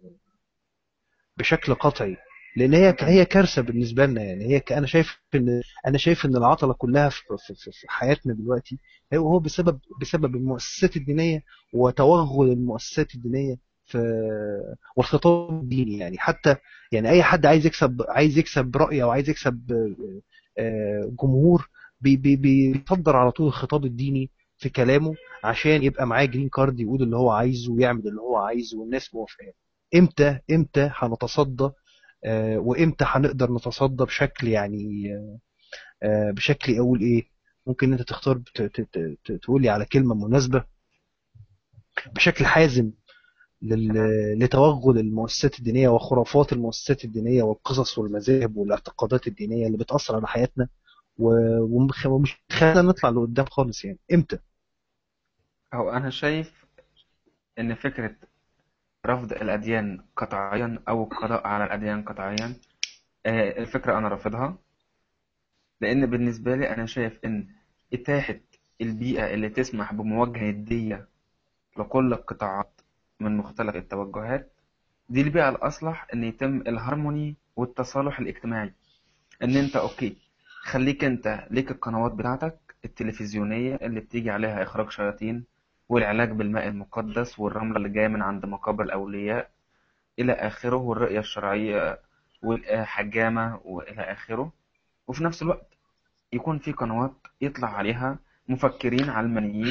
بشكل قطعي لان هي هي كارثه بالنسبه لنا يعني هي ك- انا شايف ان انا شايف ان العطله كلها في في في في حياتنا دلوقتي هو هو بسبب بسبب المؤسسات الدينيه وتوغل المؤسسات الدينيه في والخطاب الديني يعني حتى يعني اي حد عايز يكسب عايز يكسب راي او عايز يكسب آه، آه، جمهور بي- بي- بيصدر على طول الخطاب الديني في كلامه عشان يبقى معاه جرين كارد يقول اللي هو عايزه ويعمل اللي هو عايزه والناس موافقه امتى امتى هنتصدى آه، وامتى هنقدر نتصدى بشكل يعني آه، بشكل اقول ايه ممكن انت تختار ت- ت- ت- ت- تقولي على كلمة مناسبة بشكل حازم لل- تمام لتوغل المؤسسات الدينية وخرافات المؤسسات الدينية والقصص والمذاهب والاعتقادات الدينية اللي بتأثر على حياتنا و- ومخ- ومش خلينا نطلع لقدام خالص يعني امتى هو أنا شايف إن فكرة رفض الأديان قطعيا أو القضاء على الأديان قطعيا آه، الفكرة أنا رافضها لأن بالنسبة لي أنا شايف إن إتاحة البيئة اللي تسمح بمواجهة دية لكل القطاعات من مختلف التوجهات دي البيئة الأصلح إن يتم الهارموني والتصالح الاجتماعي إن أنت أوكي خليك أنت ليك القنوات بتاعتك التلفزيونية اللي بتيجي عليها إخراج شياطين والعلاج بالماء المقدس والرملة اللي جاية من عند مقابر الأولياء إلى آخره والرؤية الشرعية والحجامة وإلى آخره وفي نفس الوقت يكون في قنوات يطلع عليها مفكرين علمانيين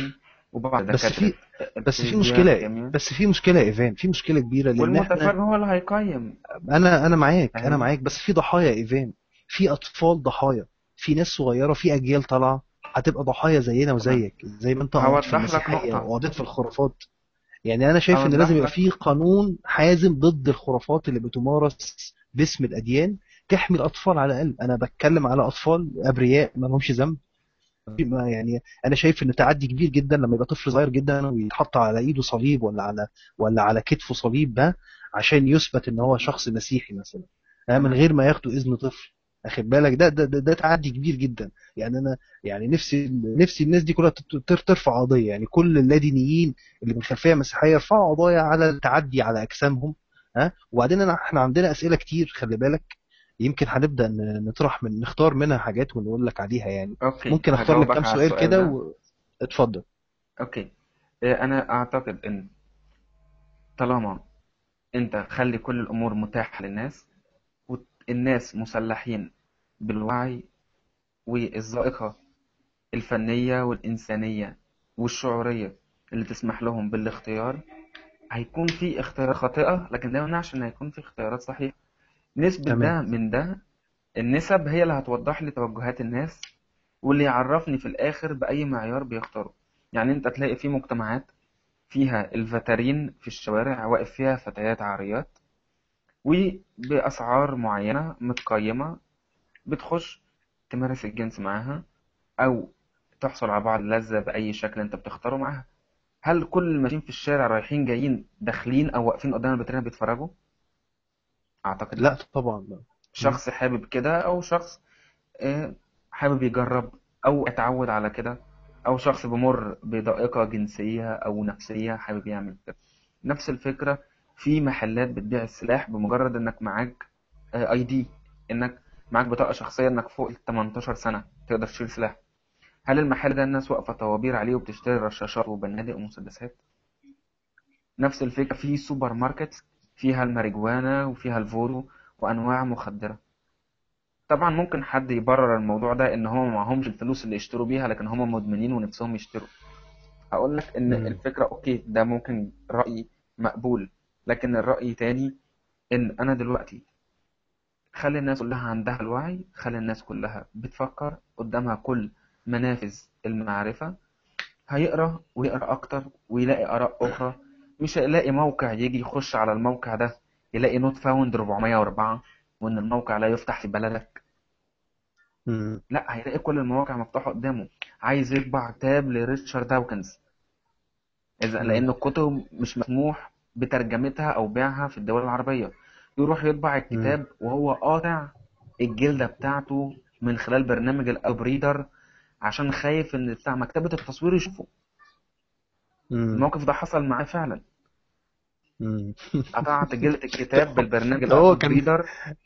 وبعض بس دكاترة في بس في الفيزياء مشكله والكيمياء بس في مشكله يا ايفان في مشكله كبيره لان احنا والمتفرغ هو اللي هيقيم انا انا معاك انا فاهمني معاك بس في ضحايا يا ايفان في اطفال ضحايا في ناس صغيره في اجيال طالعه هتبقى ضحايا زينا تمام وزيك زي ما انت قضيت في هوضح لك المسيحيه نقطة وقضيت في الخرافات يعني انا شايف ان هوضح لازم يبقى لك في قانون حازم ضد الخرافات اللي بتمارس باسم الاديان تحمي الاطفال على الاقل انا بتكلم على اطفال ابرياء ما لهمش ذنب ما يعني انا شايف ان تعدي كبير جدا لما يبقى طفل صغير جدا ويتحط على ايده صليب ولا على ولا على كتفه صليب ده عشان يثبت ان هو شخص مسيحي مثلا آه، من تمام غير ما ياخدوا اذن طفل اخد بالك ده ده ده, ده تعدي كبير جدا يعني انا يعني نفسي نفسي الناس دي كلها تت- تر- ترفع قضيه يعني كل اللادينيين اللي من خلفيه مسيحيه يرفعوا قضايا على التعدي على اجسامهم ها وبعدين أنا احنا عندنا اسئله كتير خلي بالك يمكن هنبدا ن- نطرح من نختار منها حاجات ونقول لك عليها يعني اوكي ممكن اختار لك هجاوبك كام على سؤال السؤال كده ده واتفضل اوكي آه، انا اعتقد ان طالما انت خلي كل الامور متاحة للناس والناس مسلحين بالوعي والذائقة الفنية والإنسانية والشعورية اللي تسمح لهم بالاختيار هيكون في اختيارات خاطئة لكن ده ما يمنعش ان هيكون في اختيارات صحيحة نسبة تمام ده من ده النسب هي اللي هتوضح لي توجهات الناس واللي يعرفني في الآخر بأي معيار بيختاروا يعني انت تلاقي في مجتمعات فيها الفترين في الشوارع واقف فيها فتيات عاريات وبأسعار معينة متقيمة بتخش تمارس الجنس معاها أو تحصل على بعض اللذة بأي شكل أنت بتختاره معاها هل كل اللي ماشيين في الشارع رايحين جايين داخلين أو واقفين قدام الفاترينا بيتفرجوا؟ أعتقد لا لأ طبعا لا مم. شخص حابب كده أو شخص آه، حابب يجرب أو اتعود على كده أو شخص بمر بضائقة جنسية أو نفسية حابب يعمل كده نفس الفكرة في محلات بتبيع السلاح بمجرد إنك معاك اي دي إنك معاك بطاقة شخصية إنك فوق ال 18 سنة تقدر تشيل سلاح هل المحل ده الناس واقفة طوابير عليه وبتشتري رشاشات وبنادق ومسدسات؟ نفس الفكرة في سوبر ماركت فيها الماريجوانا وفيها الفورو وأنواع مخدرة طبعا ممكن حد يبرر الموضوع ده ان هم معهمش الفلوس اللي يشتروا بيها لكن هم مدمنين ونفسهم يشتروا هقول لك ان مم. الفكرة اوكي ده ممكن رأي مقبول لكن الرأي تاني ان انا دلوقتي خلي الناس كلها عندها الوعي خلي الناس كلها بتفكر قدامها كل منافذ المعرفة هيقرا ويقرا اكتر ويلاقي اراء اخرى مش هيلاقي موقع يجي يخش على الموقع ده يلاقي نوت فاوند 404 وان الموقع لا يفتح في بلدك مم. لا هيلاقي كل المواقع مفتوحة قدامه عايز يطبع كتاب لريتشارد داوكنز إذا مم. لأن الكتب مش مسموح بترجمتها أو بيعها في الدول العربية يروح يطبع مم. الكتاب وهو قاطع الجلدة بتاعته من خلال برنامج الأبريدر عشان خايف إن بتاع مكتبة التصوير يشوفه مم. الموقف ده حصل معاه فعلا مم. قطعت جلدة الكتاب بالبرنامج طب هو كان الأبريدر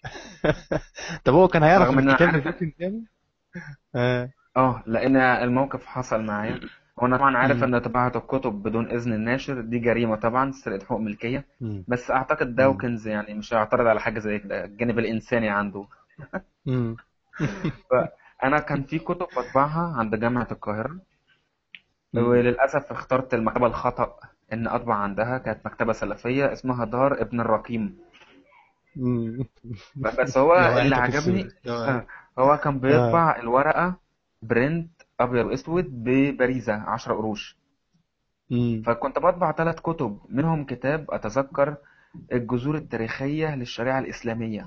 طب هو كان هيعرف رغم ان إن أنا الكتاب عارف نزل تاني؟ اه اه لان الموقف حصل معايا وانا طبعا عارف مم. ان طباعة الكتب بدون اذن الناشر دي جريمة طبعا سرقة حقوق ملكية مم. بس اعتقد مم. داوكنز يعني مش هيعترض على حاجة زي كده الجانب الانساني عنده مم. فانا كان في كتب بطبعها عند جامعة القاهرة مم. وللاسف اخترت المكتبة الخطأ ان اطبع عندها كانت مكتبة سلفية اسمها دار ابن الرقيم مم. بس هو اللي جوعتك عجبني السوري جوعتك آه، هو كان اه بيطبع الورقة برنت ابيض واسود ببريزة 10 قروش مم. فكنت بطبع ثلاث كتب منهم كتاب أتذكر الجذور التاريخية للشريعة الإسلامية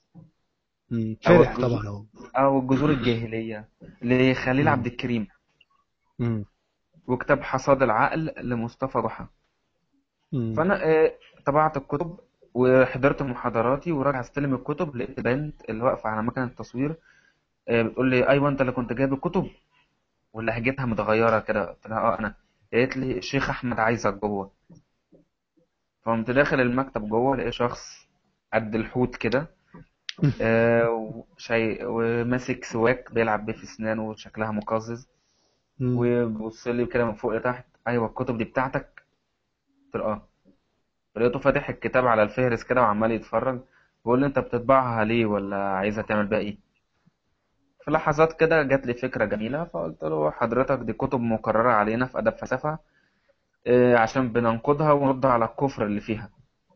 مم. أو فرح الجذور طبعا هو أو الجذور الجاهلية لخليل عبد مم. الكريم مم. وكتاب حصاد العقل لمصطفى ضحى مم. فأنا آه، طبعت الكتب وحضرت محاضراتي وراجع استلم الكتب لقيت بنت اللي واقفة على مكنة التصوير آه، بتقول لي أيوه أنت اللي كنت جايب الكتب ولهجتها متغيرة كده قلت لها أه أنا قالت لي الشيخ أحمد عايزك جوه فقمت داخل المكتب جوه لقيت شخص قد الحوت كده آه، وشي... وماسك سواك بيلعب بيه في اسنانه وشكلها مقزز مم. وبيبص لي كده من فوق لتحت ايوه الكتب دي بتاعتك قلت له اه لقيته فاتح الكتاب على الفهرس كده وعمال يتفرج بيقول لي انت بتطبعها ليه ولا عايزها تعمل بيها ايه في لحظات كده جات لي فكرة جميلة فقلت له حضرتك دي كتب مكررة علينا في آداب فلسفة آه، عشان بننقدها ونرد على الكفر اللي فيها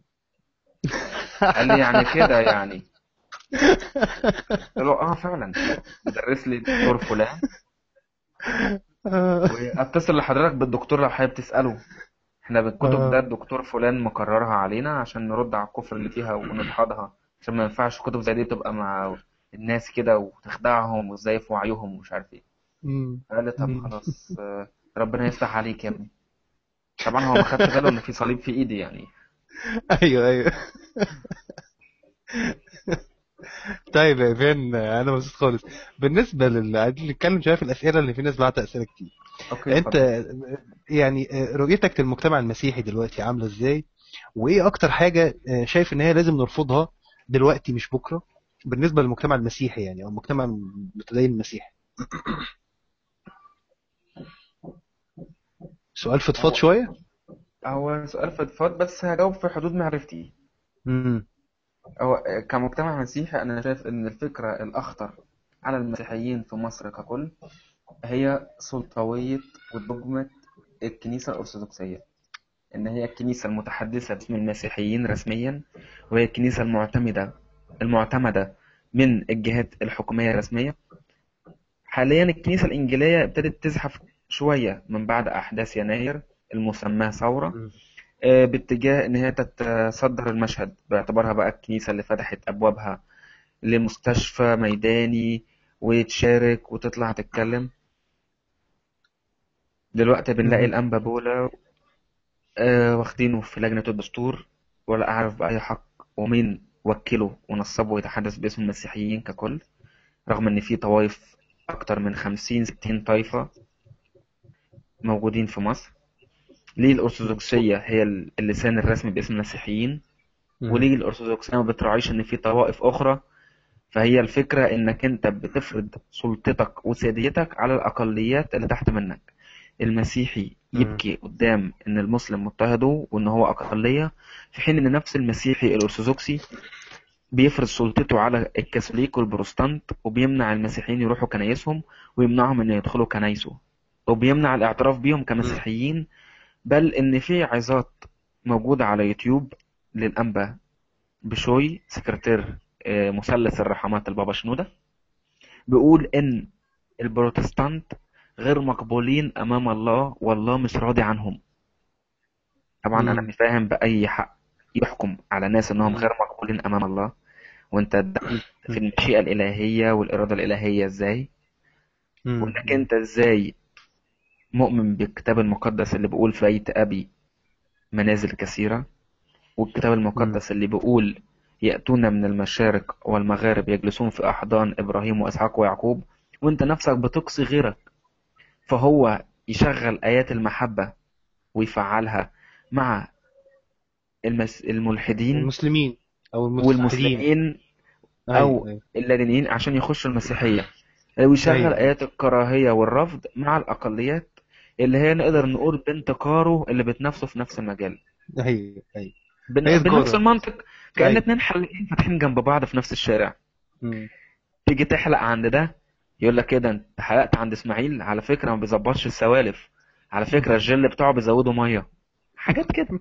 قال لي يعني كده يعني قلت له اه فعلا درس لي الدكتور فلان واتصل لحضرتك بالدكتور لو حابب تسأله احنا بالكتب ده الدكتور فلان مكررها علينا عشان نرد على الكفر اللي فيها ونجحضها عشان ما ينفعش كتب زي دي تبقى مع الناس كده وتخدعهم وازاي في وعيهم ومش عارف ايه مم. قال لي طب مم. خلاص آه، ربنا يفتح عليك يا ابني طبعا هو ما خدش باله ان في صليب في ايدي يعني ايوه ايوه طيب يا ايفان انا مبسوط خالص بالنسبه لل عايزين نتكلم شويه في الاسئله اللي في ناس بعت اسئله كتير اوكي انت اتفضل يعني رؤيتك للمجتمع المسيحي دلوقتي عامله ازاي وايه اكتر حاجه شايف ان هي لازم نرفضها دلوقتي مش بكره بالنسبه للمجتمع المسيحي يعني او المجتمع المتدين المسيحي سؤال فضفاض هو شويه هو سؤال فضفاض بس هجاوب في حدود معرفتي امم هو كمجتمع مسيحي أنا شايف إن الفكرة الأخطر على المسيحيين في مصر ككل هي سلطوية ودogمة الكنيسة الأرثوذكسية إن هي الكنيسة المتحدثة باسم المسيحيين رسميا وهي الكنيسة المعتمدة المعتمدة من الجهات الحكومية الرسمية حاليا الكنيسة الإنجيلية ابتدت تزحف شوية من بعد أحداث يناير المسماة ثورة آه، باتجاه إن هي تتصدر المشهد باعتبارها بقى الكنيسة اللي فتحت أبوابها لمستشفى ميداني وتشارك وتطلع تتكلم دلوقتي بنلاقي مم. الأنبا بولا آه، واخدينه في لجنة الدستور ولا أعرف بأي حق ومين وكله ونصبه يتحدث باسم المسيحيين ككل رغم إن في طوائف أكتر من خمسين ستين طائفة موجودين في مصر ليه الأرثوذكسية هي اللسان الرسمي باسم المسيحيين مم. وليه الأرثوذكسية ما بتراعيش إن في طوائف أخرى فهي الفكرة إنك أنت بتفرض سلطتك وسياديتك على الأقليات اللي تحت منك المسيحي مم. يبكي قدام إن المسلم مضطهده وإن هو أقلية في حين إن نفس المسيحي الأرثوذكسي بيفرض سلطته على الكاثوليك والبروتستانت وبيمنع المسيحيين يروحوا كنايسهم ويمنعهم إن يدخلوا كنايسه وبيمنع الاعتراف بيهم مم. كمسيحيين بل إن في عظات موجودة على يوتيوب للأنبا بشوي سكرتير آه، مثلث الرحمات البابا شنودة بيقول إن البروتستانت غير مقبولين أمام الله والله مش راضي عنهم طبعا أنا مم. مش فاهم بأي حق يحكم على ناس إنهم مم. غير مقبولين أمام الله وأنت دخلت في مم. المشيئة الإلهية والإرادة الإلهية إزاي مم. وإنك أنت إزاي مؤمن بالكتاب المقدس اللي بيقول في بيت أبي منازل كثيرة والكتاب مم. المقدس اللي بيقول يأتون من المشارق والمغارب يجلسون في أحضان إبراهيم وإسحاق ويعقوب وأنت نفسك بتقصي غيرك فهو يشغل آيات المحبة ويفعلها مع المس... الملحدين المسلمين او الملحدين والمسلمين ايوه أو ايوه اللادينيين عشان يخشوا المسيحية ويشغل ايوه آيات الكراهية والرفض مع الأقليات اللي هي نقدر نقول بنت كارو اللي بتنافسوا في نفس المجال ايوه ايوه بن... هي بنفس تجارة المنطق كأن ايوه اتنين حلاقين فاتحين جنب بعض في نفس الشارع مم. تيجي تحلق عند ده يقول لك كده انت حلقت عند اسماعيل على فكرة ما بيظبطش السوالف على فكرة الجل بتاعه بيزوده مية حاجات كده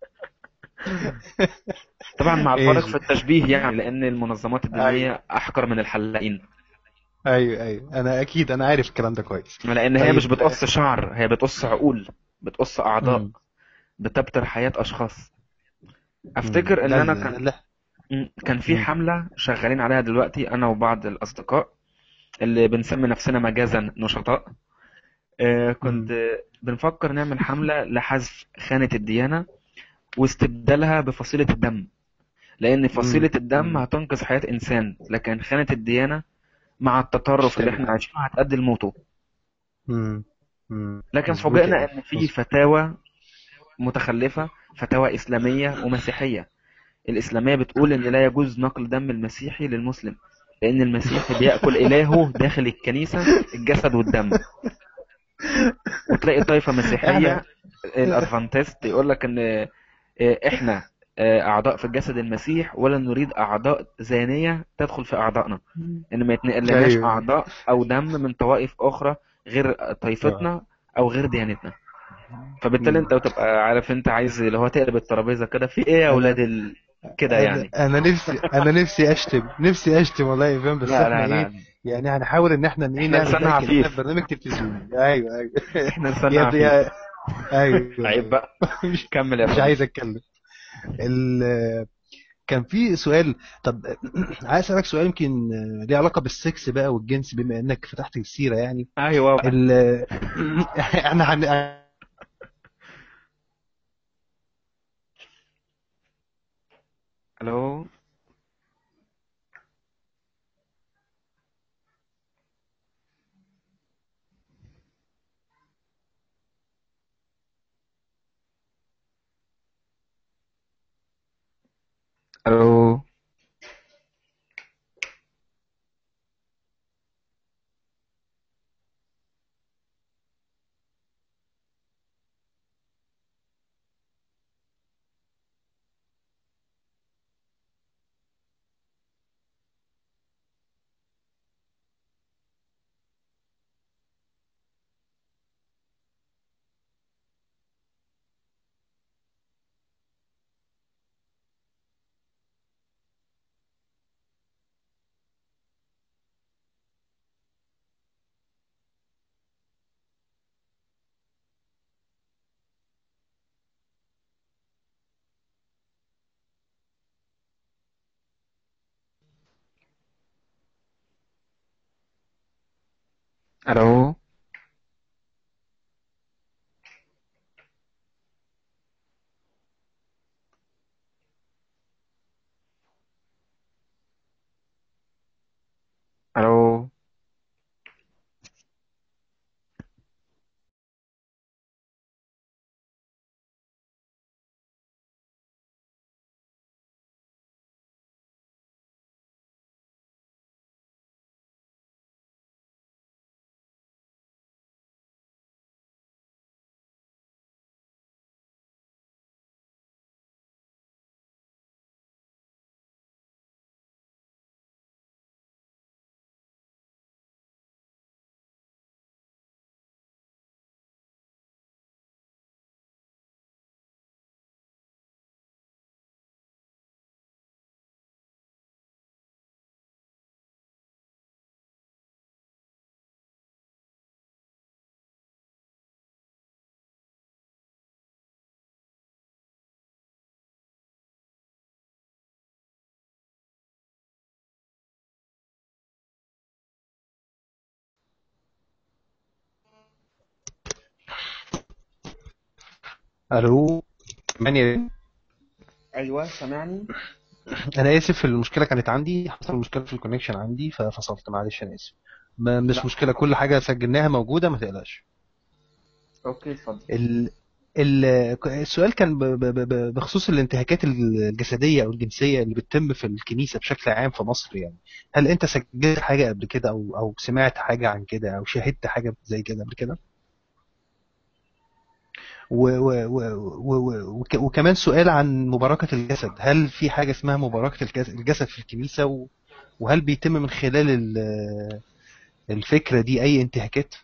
طبعا مع الفارق في ايش التشبيه يعني لأن المنظمات ايوه الدينية أحقر من الحلاقين ايوه ايوه انا اكيد انا عارف الكلام ده كويس لأن هي مش طيب بتقص شعر هي بتقص عقول بتقص أعضاء مم. بتبتر حياة أشخاص مم. أفتكر إن لا أنا لا كان لا م- كان في مم. حملة شغالين عليها دلوقتي أنا وبعض الأصدقاء اللي بنسمي نفسنا مجازا نشطاء آه، كنت مم. بنفكر نعمل حملة لحذف خانة الديانة واستبدالها بفصيلة الدم لأن فصيلة مم. الدم مم. هتنقذ حياة إنسان لكن خانة الديانة مع التطرف اللي احنا تمام عايشينه هتأدي لموته مم. مم. لكن مظبوط يا فوجئنا ايفن إن في مظبوط فتاوى متخلفة فتاوى إسلامية ومسيحية الإسلامية بتقول إن لا يجوز نقل دم المسيحي للمسلم لأن المسيحي بيأكل إلهه داخل الكنيسة الجسد والدم وتلاقي طائفة مسيحية احنا الأدفانتست يقول لك إن إيه، إحنا آه، أعضاء في جسد المسيح ولا نريد أعضاء زانية تدخل في أعضائنا إن ما يتنقل لناش ايوه أعضاء أو دم من طوائف أخرى غير اه طائفتنا أو غير ديانتنا فبالتالي مم. أنت بتبقى عارف أنت عايز اللي هو تقلب الترابيزة كده في إيه يا انا أولاد ال... كده انا يعني انا نفسي انا نفسي اشتم نفسي اشتم والله يا فاهم بس لا احنا لا ايه لا يعني هنحاول ان احنا ايه إحنا نعمل لساننا بقى كاننا في عفيف برنامج تلفزيوني ايوه ايوه إحنا لساننا يا عفيف يا ايوه عيب ايوه بقى مش كمل يا مش فندم عايز اتكلم ال... كان في سؤال طب عايز اسالك سؤال يمكن ليه علاقه بالسكس بقى والجنس بما انك فتحت السيره يعني أيوه بقى ال... احنا هن... ألو ألو ألو ألو الو ماني أيوه سامعني انا اسف المشكله كانت عندي حصل مشكله في الكونكشن عندي ففصلت معلش انا اسف ما مش لا مشكله كل حاجه سجلناها موجوده ما تقلقش أوكي اتفضل ال... ال... السؤال كان ب... ب... ب... بخصوص الانتهاكات الجسديه او الجنسيه اللي بتتم في الكنيسه بشكل عام في مصر يعني هل انت سجلت حاجه قبل كده او او سمعت حاجه عن كده او شاهدت حاجه زي كده قبل كده و... و... و... و... و... وك... وكمان سؤال عن مباركه الجسد هل في حاجه اسمها مباركه الجس- الجسد في الكنيسه و... وهل بيتم من خلال ال- الفكره دي اي انتهاكات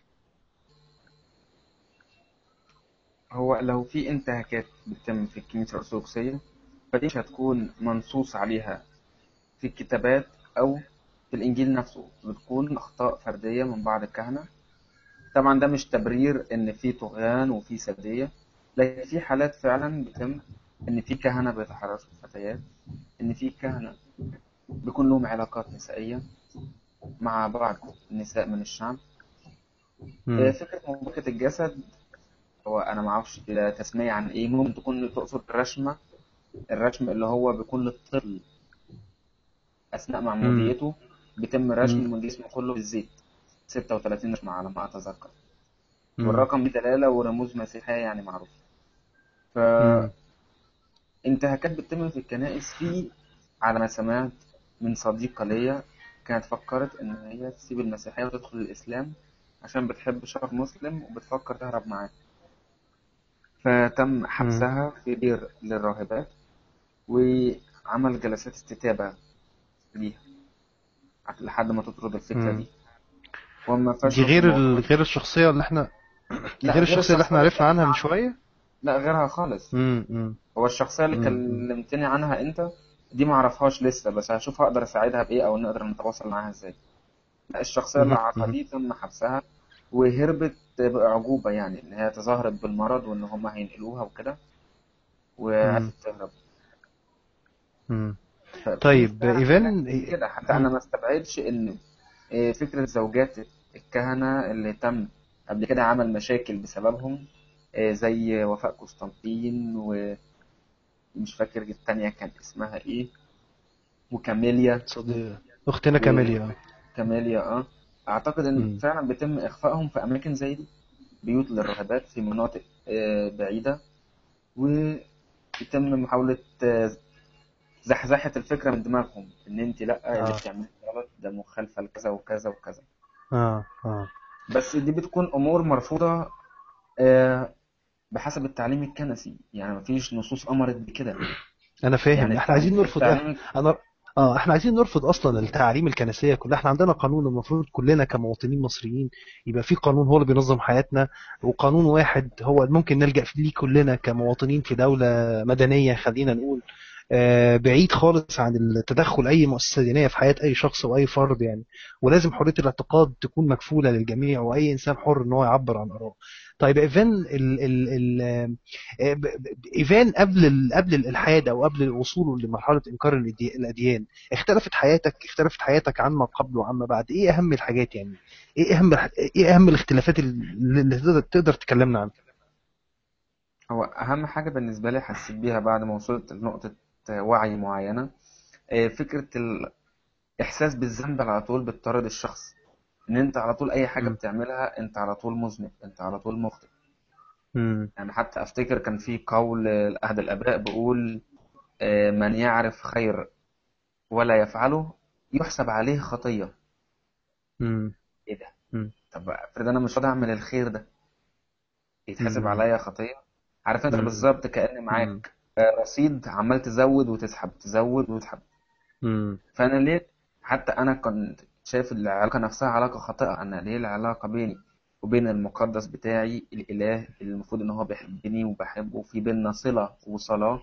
هو لو في انتهاكات بتتم في الكنيسة الأرثوذكسية فدي مش هتكون منصوص عليها في الكتابات أو في الإنجيل نفسه بتكون أخطاء فردية من بعض الكهنة طبعا ده مش تبرير إن في طغيان وفي سادية لكن في حالات فعلا بتتم إن في كهنة بيتحرشوا بالفتيات إن في كهنة بيكون لهم علاقات نسائية مع بعض النساء من الشعب آه، مم. فكرة مباركة الجسد هو أنا معرفش ده تسمية عن إيه ممكن تكون تقصد الرشمة الرشم اللي هو بيكون للطفل أثناء مم. معموديته بيتم مم. رشم من جسمه كله بالزيت 36 رشمة على ما أتذكر مم. والرقم دي دلالة ورموز مسيحية يعني معروف مم. فانتهاكات بتتم في الكنائس في على ما سمعت من صديقة ليا كانت فكرت إن هي تسيب المسيحية وتدخل الإسلام عشان بتحب شخص مسلم وبتفكر تهرب معاه فتم مم. حبسها في دير للراهبات وعمل جلسات استتابة ليها لحد ما تطرد الفكرة مم. دي وأما دي فشلوا في غير ال... الموضوع غير الشخصية اللي احنا دي لا غير غير الشخصية اللي احنا الشخصية عرفنا عنها من شوية لا غيرها خالص امم امم هو الشخصية اللي امم كلمتني عنها انت دي ما اعرفهاش لسه بس هشوف هقدر اساعدها بايه او نقدر نتواصل معاها ازاي لا الشخصية اللي اعرفها امم دي تم حبسها وهربت بأعجوبة يعني ان هي تظاهرت بالمرض وان هم هينقلوها وكده وعرفت تهرب امم ففي طيب فعلا حاجات ايفان كده حتى انا ما استبعدش ان إيه، فكرة زوجات الكهنة اللي تم قبل كده عمل مشاكل بسببهم إيه، زي وفاء قسطنطين ومش فاكر التانية كان اسمها ايه وكاميليا صديق اختنا كاميليا وكاميليا اه اعتقد ان امم فعلا بيتم اخفائهم في اماكن زي دي بيوت للراهبات في مناطق آه، بعيدة ويتم محاولة آه، زحزحة الفكرة من دماغهم ان انت لا اللي اه بتعمليه غلط ده مخالفة لكذا وكذا وكذا اه اه بس دي بتكون امور مرفوضة آه، بحسب التعليم الكنسي يعني مفيش نصوص امرت بكده انا فاهم يعني احنا عايزين التعليم نرفض التعليم انا اه احنا عايزين نرفض اصلا التعاليم الكنسيه كلها احنا عندنا قانون المفروض كلنا كمواطنين مصريين يبقى في قانون هو اللي بينظم حياتنا وقانون واحد هو ممكن نلجأ فيه كلنا كمواطنين في دولة مدنية خلينا نقول آه، بعيد خالص عن التدخل اي مؤسسه دينيه في حياه اي شخص او اي فرد يعني ولازم حريه الاعتقاد تكون مكفوله للجميع واي انسان حر ان هو يعبر عن ارائه طيب ايفان ال ال ال آه، ب- ب- ايفان قبل ال قبل الالحاد او قبل وصوله لمرحله انكار الدي- الاديان اختلفت حياتك اختلفت حياتك عما قبل وعما بعد ايه اهم الحاجات يعني ايه اهم الح- ايه اهم الاختلافات اللي اللي تقدر تقدر تكلمنا عنها هو اهم حاجة بالنسبة لي حسيت بيها بعد ما وصلت لنقطة وعي معينة آه، فكرة الإحساس بالذنب على طول بتطارد الشخص إن أنت على طول أي حاجة مم. بتعملها أنت على طول مذنب أنت على طول مخطئ مم. يعني حتى أفتكر كان في قول أحد الآباء بيقول آه، من يعرف خير ولا يفعله يحسب عليه خطية مم. إيه ده؟ مم. طب افرض أنا مش راضي أعمل الخير ده يتحسب مم. عليا خطية عارف أنت مم. بالظبط كأن مم. معاك آه، رصيد عمال تزود وتسحب تزود وتسحب مم. فانا ليه حتى انا كنت شايف العلاقه نفسها علاقه خاطئه انا ليه العلاقه بيني وبين المقدس بتاعي الاله اللي المفروض ان هو بيحبني وبحبه في بيننا صله وصلاه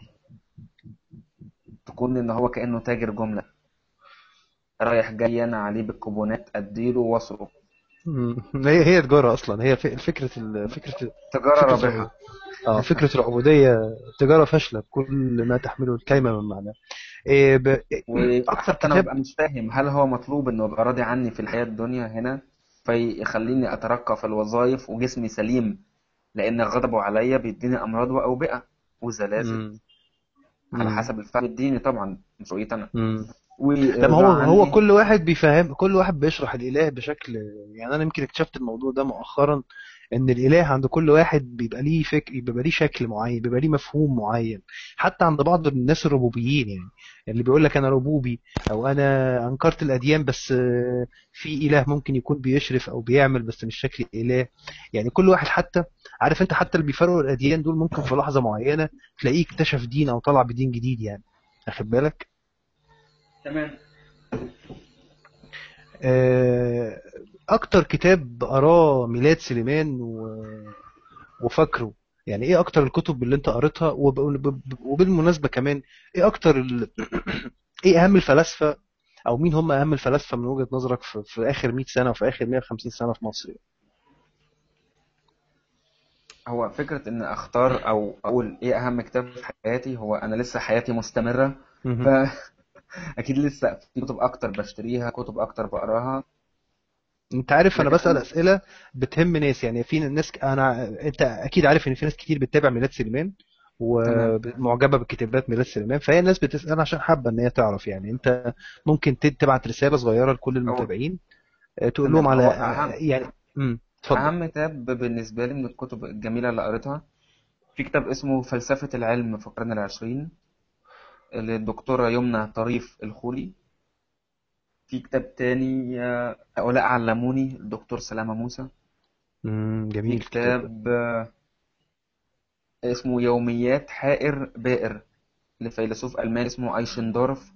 تكون ان هو كانه تاجر جمله رايح جاي انا عليه بالكوبونات اديله واصرف مم. هي هي تجارة أصلا هي ف- فكرة ال- فكرة تجاره فكرة رابحه العبودية اه فكرة العبودية تجارة فاشلة بكل ما تحمله الكلمة من معنى إيه ب... أكتر وحتى انا كتاب ببقى مش فاهم هل هو مطلوب انه يبقى راضي عني في الحياه الدنيا هنا فيخليني اترقى في الوظائف وجسمي سليم لان غضبه عليا بيديني امراض واوبئه وزلازل مم. على مم. حسب الفهم الديني طبعا مش رؤيتي انا مم. لما ورضا هو هو عني كل واحد بيفهم كل واحد بيشرح الإله بشكل يعني أنا يمكن اكتشفت الموضوع ده مؤخرا إن الإله عند كل واحد بيبقى ليه فكر بيبقى ليه شكل معين بيبقى ليه مفهوم معين حتى عند بعض الناس الربوبيين يعني اللي بيقول لك أنا ربوبي أو أنا أنكرت الأديان بس آه، في إله ممكن يكون بيشرف أو بيعمل بس مش شكل إله يعني كل واحد حتى عارف أنت حتى اللي بيفرقوا الأديان دول ممكن في لحظة معينة تلاقيه اكتشف دين أو طلع بدين جديد يعني واخد بالك تمام آه، اكتر كتاب قراه ميلاد سليمان و... وفاكره يعني ايه اكتر الكتب اللي انت قريتها وب... وب- وبالمناسبة كمان ايه اكتر ال... ايه اهم الفلاسفة او مين هم اهم الفلاسفة من وجهة نظرك في, في اخر 100 سنة وفي اخر 150 سنة في مصر يعني. هو فكرة إن أختار أو أقول إيه أهم كتاب في حياتي هو أنا لسه حياتي مستمرة مهم. فأكيد لسه في كتب أكتر بشتريها كتب أكتر بقراها انت عارف انا لكن بسأل أنا اسئلة بتهم ناس يعني في ناس انا انت اكيد عارف ان في ناس كتير بتتابع ميلاد سليمان تمام ومعجبة بكتابات ميلاد سليمان فهي الناس بتسأل عشان حابة ان هي تعرف يعني انت ممكن ت- تبعت رسالة صغيرة لكل هو المتابعين آه، تقول لهم تمام على هو آه، أهم يعني امم اتفضل أهم كتاب بالنسبة لي من الكتب الجميلة اللي قريتها في كتاب اسمه فلسفة العلم في القرن العشرين للدكتورة يمنى طريف الخولي في كتاب تاني آه، هؤلاء علموني الدكتور سلامة موسى امم في جميل الكتاب ده كتاب آه، اسمه يوميات حائر بائر لفيلسوف ألماني اسمه أيشندورف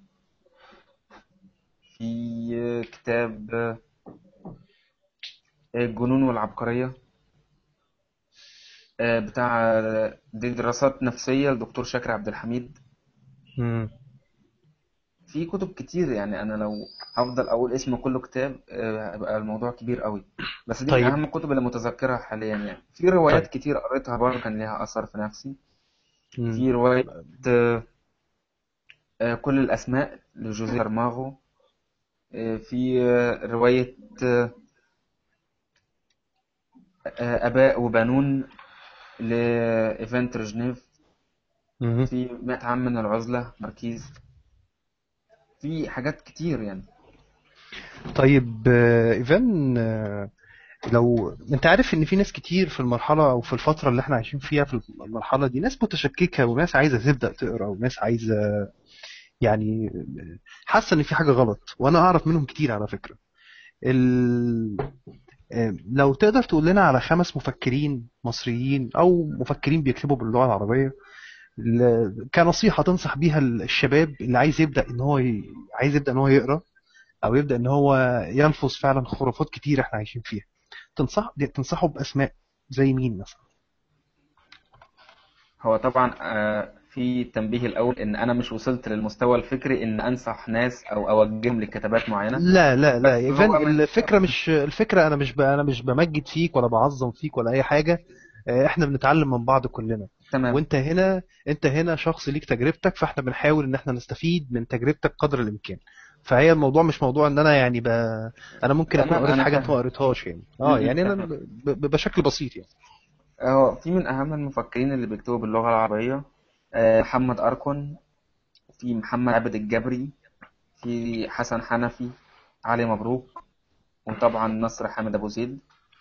في كتاب الجنون والعبقرية بتاع دي دراسات نفسية لدكتور شاكر عبد الحميد مم. في كتب كتير يعني أنا لو هفضل أقول اسم كل كتاب آه، هيبقى الموضوع كبير قوي بس دي من طيب أهم الكتب اللي متذكرها حاليا يعني في روايات طيب كتير قريتها برضه كان ليها أثر في نفسي مم. في رواية آه، آه، كل الأسماء لجوزيه سارماغو آه، في آه، رواية آه، آه، آباء وبنون لإيفان ترجنيف مم. في مئة عام من العزلة ماركيز في حاجات كتير يعني طيب آه، ايفان آه، لو انت عارف ان في ناس كتير في المرحله او في الفتره اللي احنا عايشين فيها في المرحله دي ناس متشككه وناس عايزه تبدا تقرا وناس عايزه يعني حاسه ان في حاجه غلط وانا اعرف منهم كتير على فكره ال... آه، لو تقدر تقول لنا على خمس مفكرين مصريين او مفكرين بيكتبوا باللغه العربيه ل- كنصيحه تنصح بيها الشباب اللي عايز يبدا ان هو ي... عايز يبدا ان هو يقرا او يبدا ان هو يلفظ فعلا خرافات كتير احنا عايشين فيها تنصح تنصحه باسماء زي مين مثلا هو طبعا آه، في تنبيه الأول إن أنا مش وصلت للمستوى الفكري إن أنصح ناس أو أوجههم لكتابات معينة لا لا لا بس يا هو ايفان من الفكره مش الفكره انا مش ب... انا مش بمجد فيك ولا بعظم فيك ولا اي حاجه آه، احنا بنتعلم من بعض كلنا تمام وانت هنا انت هنا شخص ليك تجربتك فاحنا بنحاول ان احنا نستفيد من تجربتك قدر الامكان فهي الموضوع مش موضوع ان انا يعني ب... انا ممكن اكون تمام قريت أنا حاجه انت ما فاهم قريتهاش يعني م- اه م، يعني انا فاهم ب... ب... بشكل بسيط يعني هو في من أهم المفكرين اللي بيكتبوا باللغة العربية آه، محمد أركون في محمد عبد الجبري في حسن حنفي علي مبروك وطبعا نصر حامد أبو زيد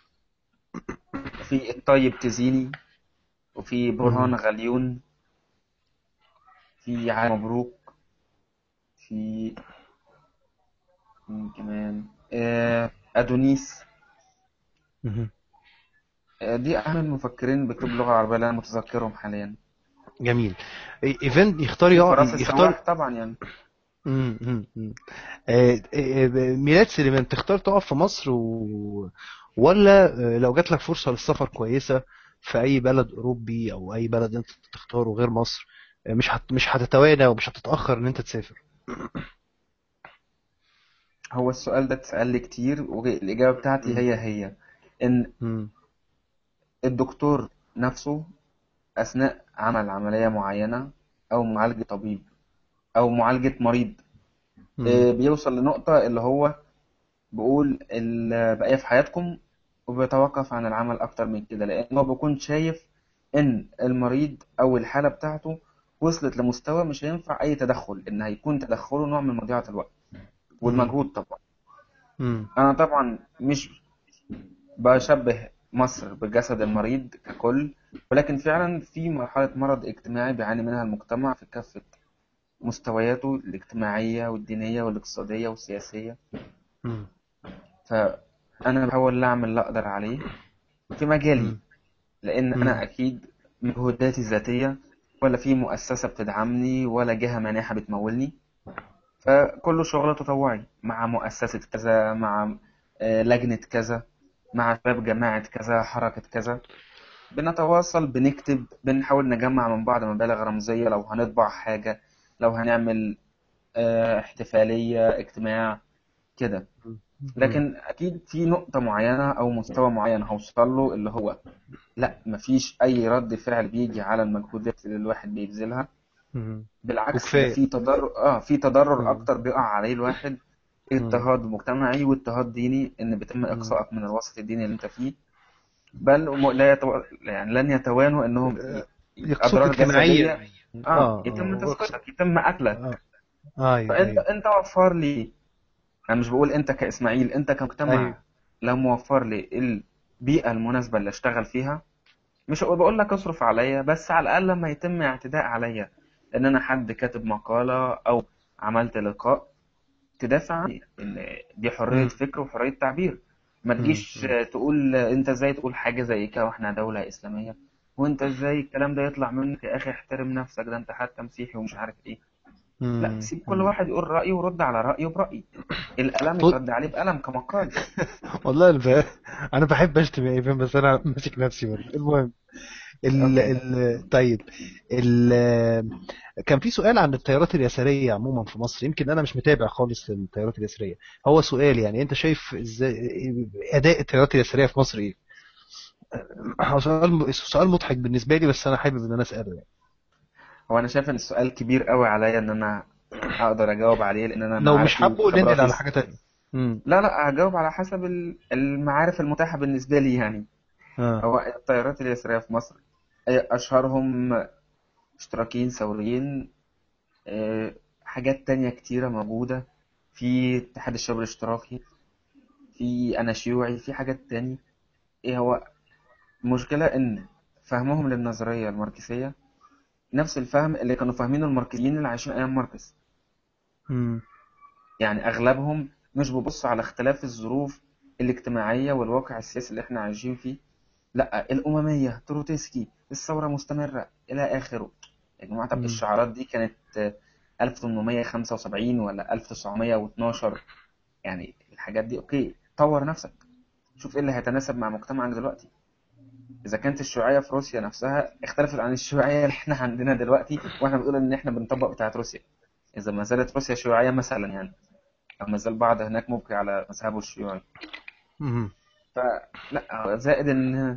في الطيب تزيني وفي برهان مم. غليون في علي مبروك في مين كمان آه، أدونيس مم. آه، دي أهم المفكرين بكتب اللغة العربية اللي أنا متذكرهم حاليا جميل إي- ايفان يختار في يقع... فراس يختار السواح طبعا يعني مم. مم. مم. آه، آه، ميلاد سليمان تختار تقف في مصر و... ولا آه، لو جات لك فرصة للسفر كويسة في أي بلد أوروبي أو أي بلد أنت تختاره غير مصر آه، مش هت... مش هتتوانى ومش هتتأخر إن أنت تسافر هو السؤال ده اتسأل لي كتير والإجابة بتاعتي مم. هي هي إن مم. الدكتور نفسه أثناء عمل عملية معينة أو معالجة طبيب أو معالجة مريض مم. آه، بيوصل لنقطة اللي هو بيقول البقية في حياتكم وبيتوقف عن العمل أكتر من كده لأن هو بيكون شايف إن المريض أو الحالة بتاعته وصلت لمستوى مش هينفع أي تدخل إن هيكون تدخله نوع من مضيعة الوقت مم. والمجهود طبعا مم. أنا طبعا مش بشبه مصر بجسد المريض ككل ولكن فعلا في مرحلة مرض اجتماعي بيعاني منها المجتمع في كافة مستوياته الاجتماعية والدينية والاقتصادية والسياسية مم. فأنا بحاول أعمل اللي أقدر عليه في مجالي مم. لأن أنا مم. أكيد مجهوداتي الذاتية ولا في مؤسسة بتدعمني ولا جهة مانحة بتمولني فكله شغل تطوعي مع مؤسسة كذا مع آه، لجنة كذا مع شباب جماعة كذا حركة كذا بنتواصل بنكتب بنحاول نجمع من بعض مبالغ رمزية لو هنطبع حاجة لو هنعمل آه، احتفالية اجتماع كده مم. لكن أكيد في نقطة معينة أو مستوى معين هوصل له اللي هو لا مفيش أي رد فعل بيجي على المجهودات اللي الواحد بيبذلها مم. بالعكس ده وكفاية في تضرر اه في تضرر مم. أكتر بيقع عليه الواحد مم. اضطهاد مجتمعي واضطهاد ديني إن بيتم مم. إقصائك من الوسط الديني اللي أنت فيه بل وم- لا يتو... يعني لن يتوانوا إنهم ي- يقصوك أضرار اجتماعيا جسدية اه اه اه يتم ويقص- تسقيطك يتم قتلك اه ايوه فأنت ايوه أنت وفر لي أنا مش بقول أنت كإسماعيل أنت كمجتمع ايوه لو موفر لي البيئة المناسبة اللي أشتغل فيها مش هقول بقول لك اصرف عليا بس على الأقل لما يتم اعتداء عليا إن أنا حد كاتب مقالة أو عملت لقاء تدافع عني إن دي حرية مم. فكر وحرية تعبير ما مم. تجيش مم. تقول أنت إزاي تقول حاجة زي كده وإحنا دولة إسلامية وانت ازاي الكلام ده يطلع منك يا اخي احترم نفسك ده انت حتى مسيحي ومش عارف ايه لا مم. سيب كل مم. واحد يقول رأيه ورد على رأيه برأي القلم طول يترد عليه بقلم كما قال والله الب... انا بحب اشتم يا ايفان بس انا ماسك نفسي برضه المهم ال... اوكي ال... طيب ال... كان في سؤال عن التيارات اليسارية عموما في مصر يمكن انا مش متابع خالص للتيارات اليسارية هو سؤال يعني انت شايف ازاي اداء التيارات اليسارية في مصر ايه هو سؤال سؤال مضحك بالنسبة لي بس انا حابب ان انا اسأله يعني هو انا شايف ان السؤال كبير قوي عليا ان انا اقدر اجاوب عليه لان انا لو مش معارفي حابه ننقل وخبراتي على حاجة تانية امم لا لا هجاوب على حسب ال- المعارف المتاحة بالنسبة لي يعني اه هو التيارات اليسارية في مصر أشهرهم اشتراكيين ثوريين آه، حاجات تانية كتيرة موجودة في اتحاد الشباب الاشتراكي في أنا شيوعي في حاجات تاني إيه هو المشكلة إن فهمهم للنظرية الماركسية نفس الفهم اللي كانوا فاهمينه الماركسيين اللي عايشين أيام ماركس امم يعني أغلبهم مش بيبصوا على اختلاف الظروف الاجتماعية والواقع السياسي اللي احنا عايشين فيه لا الأممية تروتسكي الثورة مستمرة إلى آخره يا جماعة طب امم الشعارات دي كانت آه، 1875 ولا 1912 يعني الحاجات دي أوكي طور نفسك شوف إيه اللي هيتناسب مع مجتمعك دلوقتي إذا كانت الشيوعية في روسيا نفسها اختلفت عن الشيوعية اللي احنا عندنا دلوقتي واحنا بنقول إن احنا بنطبق بتاعت روسيا إذا ما زالت روسيا شيوعية مثلا يعني أو ما زال بعض هناك مبقي على مذهبه الشيوعي امم فلا زائد إن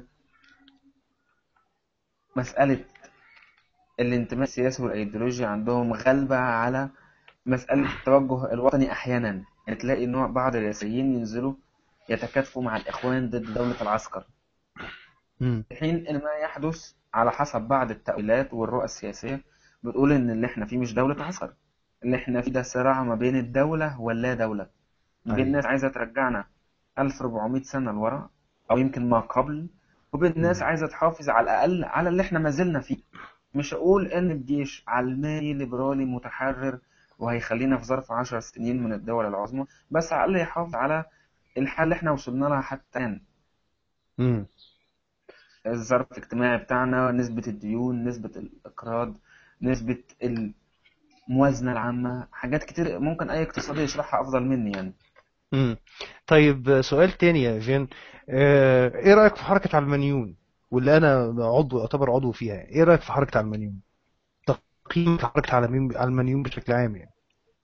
مسألة الانتماء السياسي والأيديولوجيا عندهم غالبة على مسألة التوجه الوطني أحيانا يعني تلاقي نوع بعض اليساريين ينزلوا يتكاتفوا مع الإخوان ضد دولة العسكر امم في حين إن ما يحدث على حسب بعض التأويلات والرؤى السياسية بتقول إن اللي إحنا فيه مش دولة عسكر اللي إحنا فيه ده صراع ما بين الدولة واللا دولة ما بين ايوه ناس عايزة ترجعنا 1400 سنة لورا أو يمكن ما قبل وبين ناس امم عايزة تحافظ على الأقل على اللي إحنا ما زلنا فيه مش هقول إن الجيش علماني ليبرالي متحرر وهيخلينا في ظرف عشر سنين من الدول العظمى بس على الأقل يحافظ على الحال اللي إحنا وصلنا لها حتى الآن امم الظرف الاجتماعي بتاعنا نسبة الديون نسبة الإقراض نسبة الموازنة العامة حاجات كتير ممكن أي اقتصادي يشرحها أفضل مني يعني امم طيب سؤال تاني يا جين آه، ايه رأيك في حركة علمانيون واللي انا عضو اعتبر عضو فيها يعني. ايه رأيك في حركة علمانيون تقييم في حركة علمانيون علمانيون بشكل عام يعني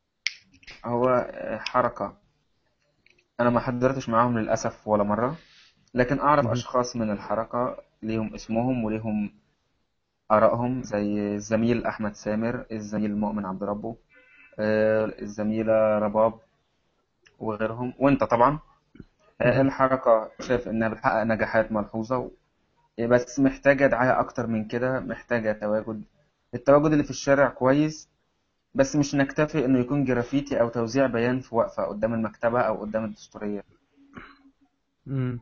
هو حركة أنا ما حضرتش معاهم للأسف ولا مرة لكن أعرف مهم. أشخاص من الحركة ليهم اسمهم وليهم آرائهم زي الزميل أحمد سامر الزميل مؤمن عبد ربه آه، الزميلة رباب وغيرهم وأنت طبعا آه، مهم. الحركة شايف إنها بتحقق نجاحات ملحوظة و- بس محتاجة دعاية أكتر من كده محتاجة تواجد التواجد اللي في الشارع كويس بس مش نكتفي إنه يكون جرافيتي أو توزيع بيان في وقفة قدام المكتبة أو قدام الدستورية مم.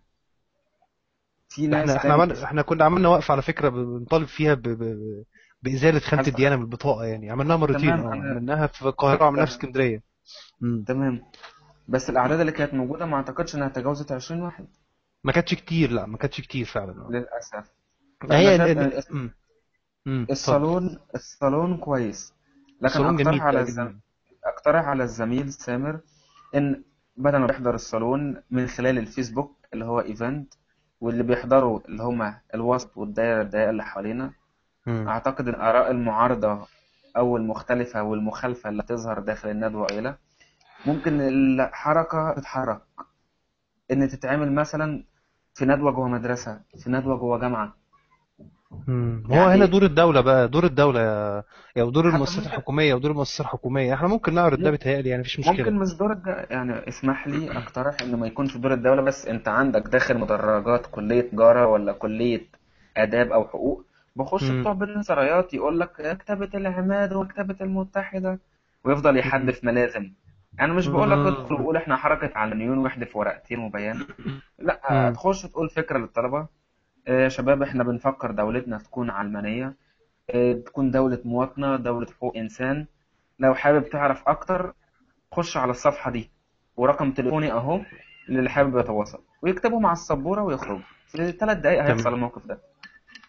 في احنا ناس احنا تاني عملنا احنا كنا عملنا وقفة على فكرة ب- بنطالب فيها ب... ب... بإزالة خانة حصل الديانة من البطاقة يعني عملناها مرتين تمام اه أنا عملناها في القاهرة وعملناها في اسكندرية مم. تمام بس الأعداد اللي كانت موجودة ما أعتقدش إنها تجاوزت 20 واحد ما كانتش كتير لا ما كانتش كتير فعلا اه للأسف ما أنا هي شايف ال... إن ال... مم. مم. اتفضل الصالون الصالون كويس لكن الصالون أقترح جميل على لا الزم... جميل أقترح على الزميل سامر إن بدل ما بيحضر الصالون من خلال الفيسبوك اللي هو إيفنت واللي بيحضروا اللي هما الوسط والدائرة الضيقة اللي حوالينا مم. أعتقد إن الآراء المعارضة أو المختلفة والمخالفة اللي تظهر داخل الندوة قليلة ممكن الحركة تتحرك إن تتعمل مثلا في ندوة جوه مدرسة في ندوة جوه جامعة مم. هو هنا يعني دور الدولة بقى دور الدولة يا يا ودور حتى المؤسسات ممكن الحكومية ودور المؤسسات الحكومية احنا ممكن نعرض ده مم- بيتهيألي يعني مفيش مشكلة ممكن مش دور الد... يعني اسمح لي اقترح انه ما يكونش دور الدولة بس انت عندك داخل مدرجات كلية تجارة ولا كلية آداب أو حقوق بخش مم. بتوع بالنظريات يقول لك مكتبة العماد ومكتبة المتحدة ويفضل مم. يحدف ملازم انا مش بقول لك ادخل مم. وقول احنا حركة علمانيون واحدف ورقتين وبيان لا مم. تخش تقول فكرة للطلبة آه، شباب احنا بنفكر دولتنا تكون علمانية آه، تكون دولة مواطنة دولة حقوق إنسان لو حابب تعرف أكتر خش على الصفحة دي ورقم تليفوني أهو للي حابب يتواصل ويكتبوا مع السبورة ويخرجوا في ثلاث دقايق هيحصل تمام الموقف ده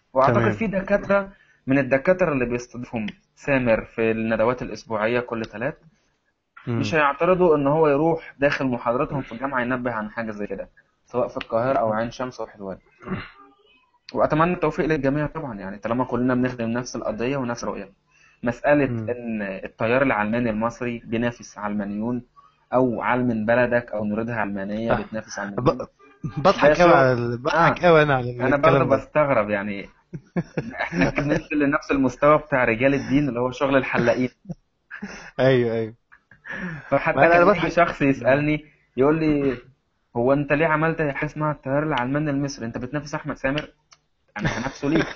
واعتقد تمام في دكاترة من الدكاترة اللي بيستضيفهم سامر في الندوات الأسبوعية كل ثلاث مش مم. هيعترضوا ان هو يروح داخل محاضرتهم في الجامعة ينبه عن حاجة زي كده سواء في القاهرة او عين شمس او حلوان واتمنى التوفيق للجميع طبعا يعني طالما كلنا بنخدم نفس القضية ونفس الرؤية مسألة مم. ان التيار العلماني المصري بينافس علمانيون او علم بلدك او نريدها علمانية آه. بتنافس علمانيون ب- ده بضحك قوي شغل على ال- بضحك اه قوي انا على انا برضه الكلام ده بستغرب يعني احنا بننزل لنفس المستوى بتاع رجال الدين اللي هو شغل الحلاقين ايوه ايوه فحتى ما انا كان انا يجي بضحك شخص يسألني يقول لي هو انت ليه عملت حاجه اسمها التيار العلماني المصري انت بتنافس احمد سامر انا هنافسه ليه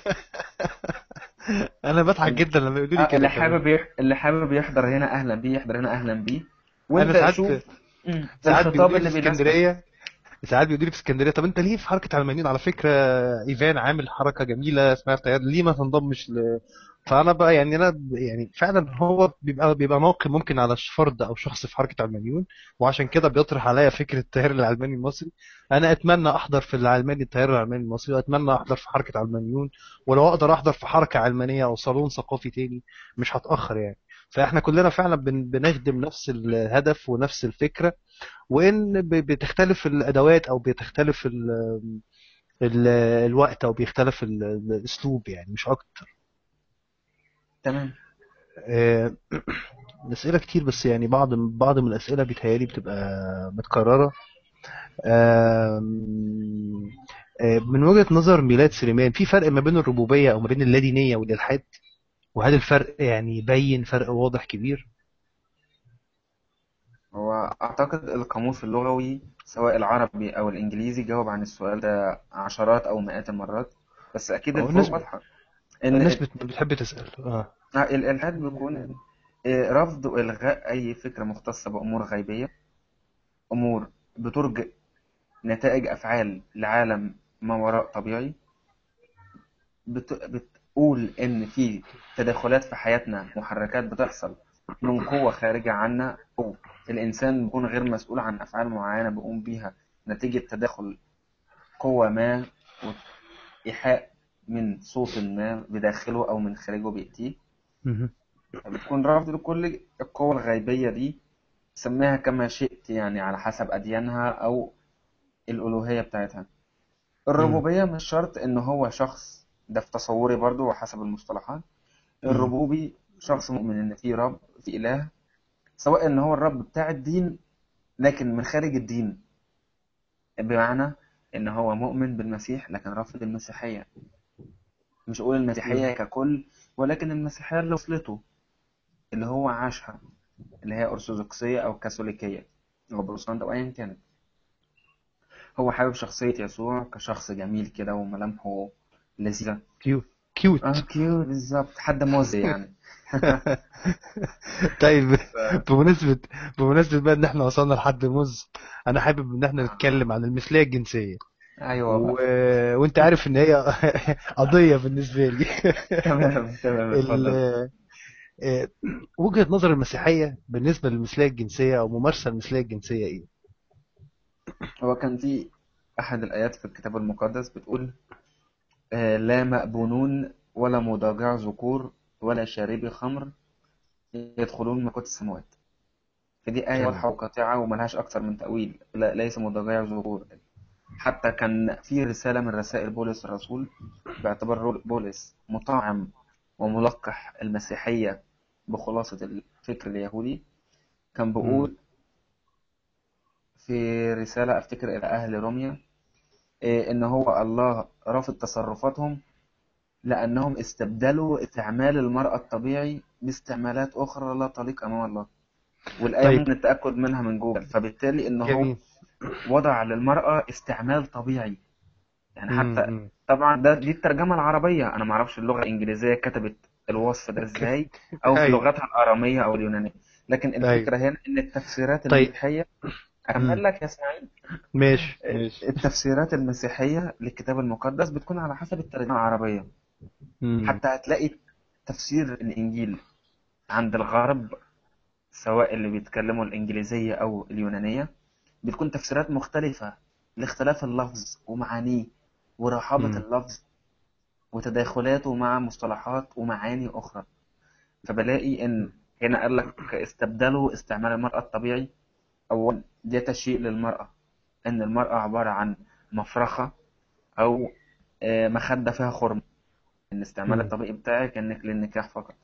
انا بضحك جدا لما يقولوا لي آه، كده اللي كمان حابب يح... اللي حابب يحضر هنا اهلا بيه يحضر هنا اهلا بيه انا وانت ساعات شوف مم، ساعات الخطاب بيقولوا لي اللي في بيناسبك اسكندريه ساعات بيقولوا لي في اسكندريه طب انت ليه في حركه علمانيين على فكره ايفان عامل حركه جميله اسمها التيار ليه ما تنضمش ل... فانا بقى يعني انا ب- يعني فعلا هو بيبقى بيبقى ناقم ممكن على فرد او شخص في حركه علمانيون وعشان كده بيطرح عليا فكره التيار العلماني المصري انا اتمنى احضر في العلماني التيار العلماني المصري واتمنى احضر في حركه علمانيون ولو اقدر احضر في حركه علمانيه او صالون ثقافي تاني مش هتاخر يعني فاحنا كلنا فعلا بن- بنخدم نفس الهدف ونفس الفكره وان ب- بتختلف الادوات او بتختلف ال ال الوقت او بيختلف ال- الاسلوب يعني مش اكتر تمام آه، الاسئله كتير بس يعني بعض بعض من الاسئله بيتهيالي بتبقى متكرره آم، آه، من وجهة نظر ميلاد سليمان في فرق ما بين الربوبية او ما بين اللادينية والالحاد وهل الفرق يعني يبين فرق واضح كبير هو اعتقد القاموس اللغوي سواء العربي او الانجليزي جاوب عن السؤال ده عشرات او مئات المرات بس اكيد هو الفروق الناس واضحه ان الناس بت- بتحب تسأل اه آه، الالحاد بيكون آه، رفض والغاء اي فكره مختصه بامور غيبيه امور بترجئ نتائج أفعال لعالم ما وراء طبيعي بت... بتقول إن في تدخلات في حياتنا محركات بتحصل من قوة خارجة عنا أو الإنسان بيكون غير مسؤول عن أفعال معينة بيقوم بيها نتيجة تدخل قوة ما وإيحاء من صوت ما بداخله أو من خارجه بيأتيه مهم. بتكون رافض لكل القوى الغيبية دي سميها كما شئت يعني على حسب أديانها أو الألوهية بتاعتها مم. الربوبية مش شرط إن هو شخص ده في تصوري برضو وحسب المصطلحات مم. الربوبي شخص مؤمن إن في رب في إله سواء إن هو الرب بتاع الدين لكن من خارج الدين بمعنى إن هو مؤمن بالمسيح لكن رافض المسيحية مش أقول مم. المسيحية ككل ولكن المسيحية اللي وصلته اللي هو عاشها اللي هي أرثوذكسية أو كاثوليكية أو بروتستانت أو أيا كانت هو حابب شخصية يسوع كشخص جميل كده وملامحه لذيذة كيوت كيوت اه كيوت بالظبط حد موزي يعني طيب ف... بمناسبة بمناسبة بقى ان احنا وصلنا لحد موز انا حابب ان احنا نتكلم عن المثلية الجنسية ايوه و... بقى وانت عارف ان هي قضية بالنسبة لي تمام تمام ال... اتفضل آه، وجهة نظر المسيحية بالنسبة للمثلية الجنسية او ممارسة المثلية الجنسية ايه؟ هو كان في أحد الآيات في الكتاب المقدس بتقول آه، لا مأبونون ولا مضاجع ذكور ولا شاربي خمر يدخلون ملكوت السماوات فدي آية تمام واضحة وقاطعة وملهاش أكثر من تأويل لا ليس مضاجع ذكور حتى كان في رسالة من رسائل بولس الرسول باعتبار رول- بولس مطعم وملقح المسيحية بخلاصة الفكر اليهودي كان مم. بيقول في رسالة أفتكر إلى أهل روميا إيه، إن هو الله رافض تصرفاتهم لأنهم استبدلوا استعمال المرأة الطبيعي باستعمالات أخرى لا تليق أمام الله والآية طيب ممكن التأكد منها من جوجل فبالتالي إن هو جميل وضع للمرأة استعمال طبيعي يعني مم. حتى مم. طبعا ده دي الترجمة العربية أنا معرفش اللغة الإنجليزية كتبت الوصف ده ك- إزاي أو في ايوه لغتها الآرامية أو اليونانية لكن ايوه الفكرة هنا إن التفسيرات طيب المسيحية أكمل مم. لك يا سعيد ماشي ماشي التفسيرات المسيحية للكتاب المقدس بتكون على حسب الترجمة العربية مم. حتى هتلاقي تفسير الإنجيل عند الغرب سواء اللي بيتكلموا الإنجليزية أو اليونانية بتكون تفسيرات مختلفة لاختلاف اللفظ ومعانيه ورحابة مم. اللفظ وتداخلاته مع مصطلحات ومعاني أخرى فبلاقي إن هنا قال لك استبدلوا استعمال المرأة الطبيعي أولا ده تشيء للمرأة إن المرأة عبارة عن مفرخة أو آه، مخدة فيها خرم الاستعمال مم. الطبيعي بتاعك إنك للنكاح فقط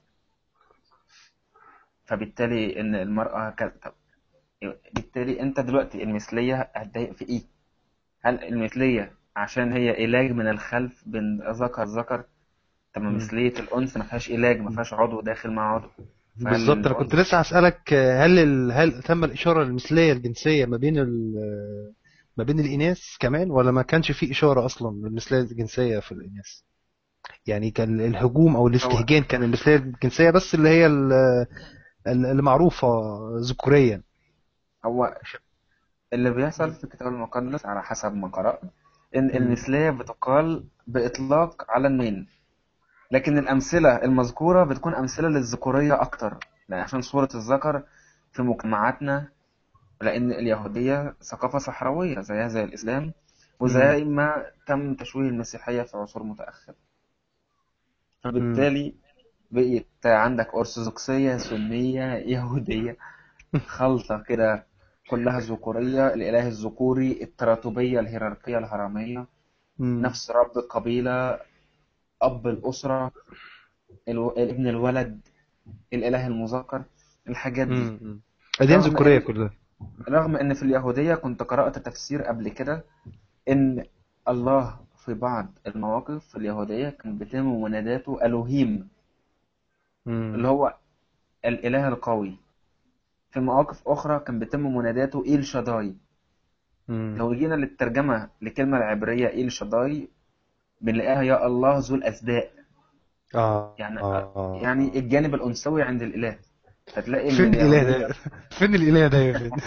فبالتالي إن المرأة ك... طب بالتالي أنت دلوقتي المثلية هتضايق في إيه؟ هل المثلية عشان هي علاج من الخلف بين ذكر ذكر طب ما مم. مثلية الأنثى ما فيهاش علاج ما فيهاش عضو داخل مع عضو فهل بالظبط انا كنت الأنثى لسه هسألك آه، هل ال... هل تم الإشارة المثلية الجنسية ما بين ال... ما بين الإناث كمان ولا ما كانش في إشارة أصلا للمثلية الجنسية في الإناث يعني كان الهجوم أو هو الاستهجان كان المثلية الجنسية بس اللي هي ال- ال- اللي معروفة ذكوريا هو اللي بيحصل في الكتاب المقدس على حسب ما قرأت إن مم. المثلية بتقال بإطلاق على النوين لكن الأمثلة المذكورة بتكون أمثلة للذكورية أكتر لأن عشان صورة الذكر في مجتمعاتنا لأن اليهودية ثقافة صحراوية زيها زي الإسلام مم. وزي ما تم تشويه المسيحية في عصور متأخرة مم. فبالتالي بقيت عندك أرثوذكسية سنية يهودية خلطة كده كلها ذكورية الإله الذكوري التراتبية الهيراركية الهرمية مم. نفس رب القبيلة أب الأسرة الو... ابن الولد الإله المذكر الحاجات دي مم. مم. أديان رغم ذكورية إن كلها رغم إن في اليهودية كنت قرأت تفسير قبل كده إن الله في بعض المواقف في اليهودية كان بيتم مناداته ألوهيم مم. اللي هو الإله القوي في مواقف أخرى كان بيتم مناداته إيل شاداي مم. لو جينا للترجمة لكلمة العبرية إيل شاداي بنلاقيها يا الله ذو الأسداء آه يعني آه يعني الجانب الأنثوي عند الإله هتلاقي إن فين الإله اليهودية ده فين الإله ده يا فين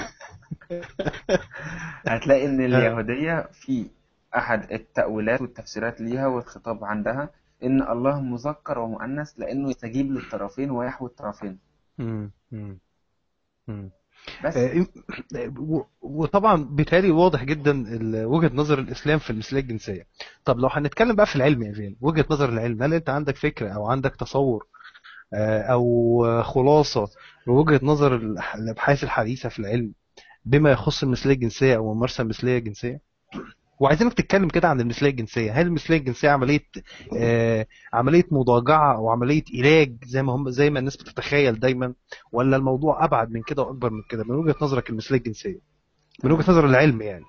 هتلاقي إن آه. اليهودية في أحد التأويلات والتفسيرات ليها والخطاب عندها إن الله مذكر ومؤنث لأنه يستجيب للطرفين ويحوي الطرفين مم. مم. مم. بس آه، و- وطبعا بالتالي واضح جدا ال- وجهة نظر الإسلام في المثلية الجنسية طب لو هنتكلم بقى في العلم يا فين وجهة نظر العلم هل أنت عندك فكرة أو عندك تصور آه، أو خلاصة لوجهة نظر الح- الأبحاث الحديثة في العلم بما يخص المثلية الجنسية أو ممارسة المثلية الجنسية وعايزينك تتكلم كده عن المثلية الجنسية هل المثلية الجنسية عملية آه عملية مضاجعة أو عملية علاج زي ما هم زي ما الناس بتتخيل دايما ولا الموضوع أبعد من كده وأكبر من كده من وجهة نظرك المثلية الجنسية من وجهة تمام نظر العلم يعني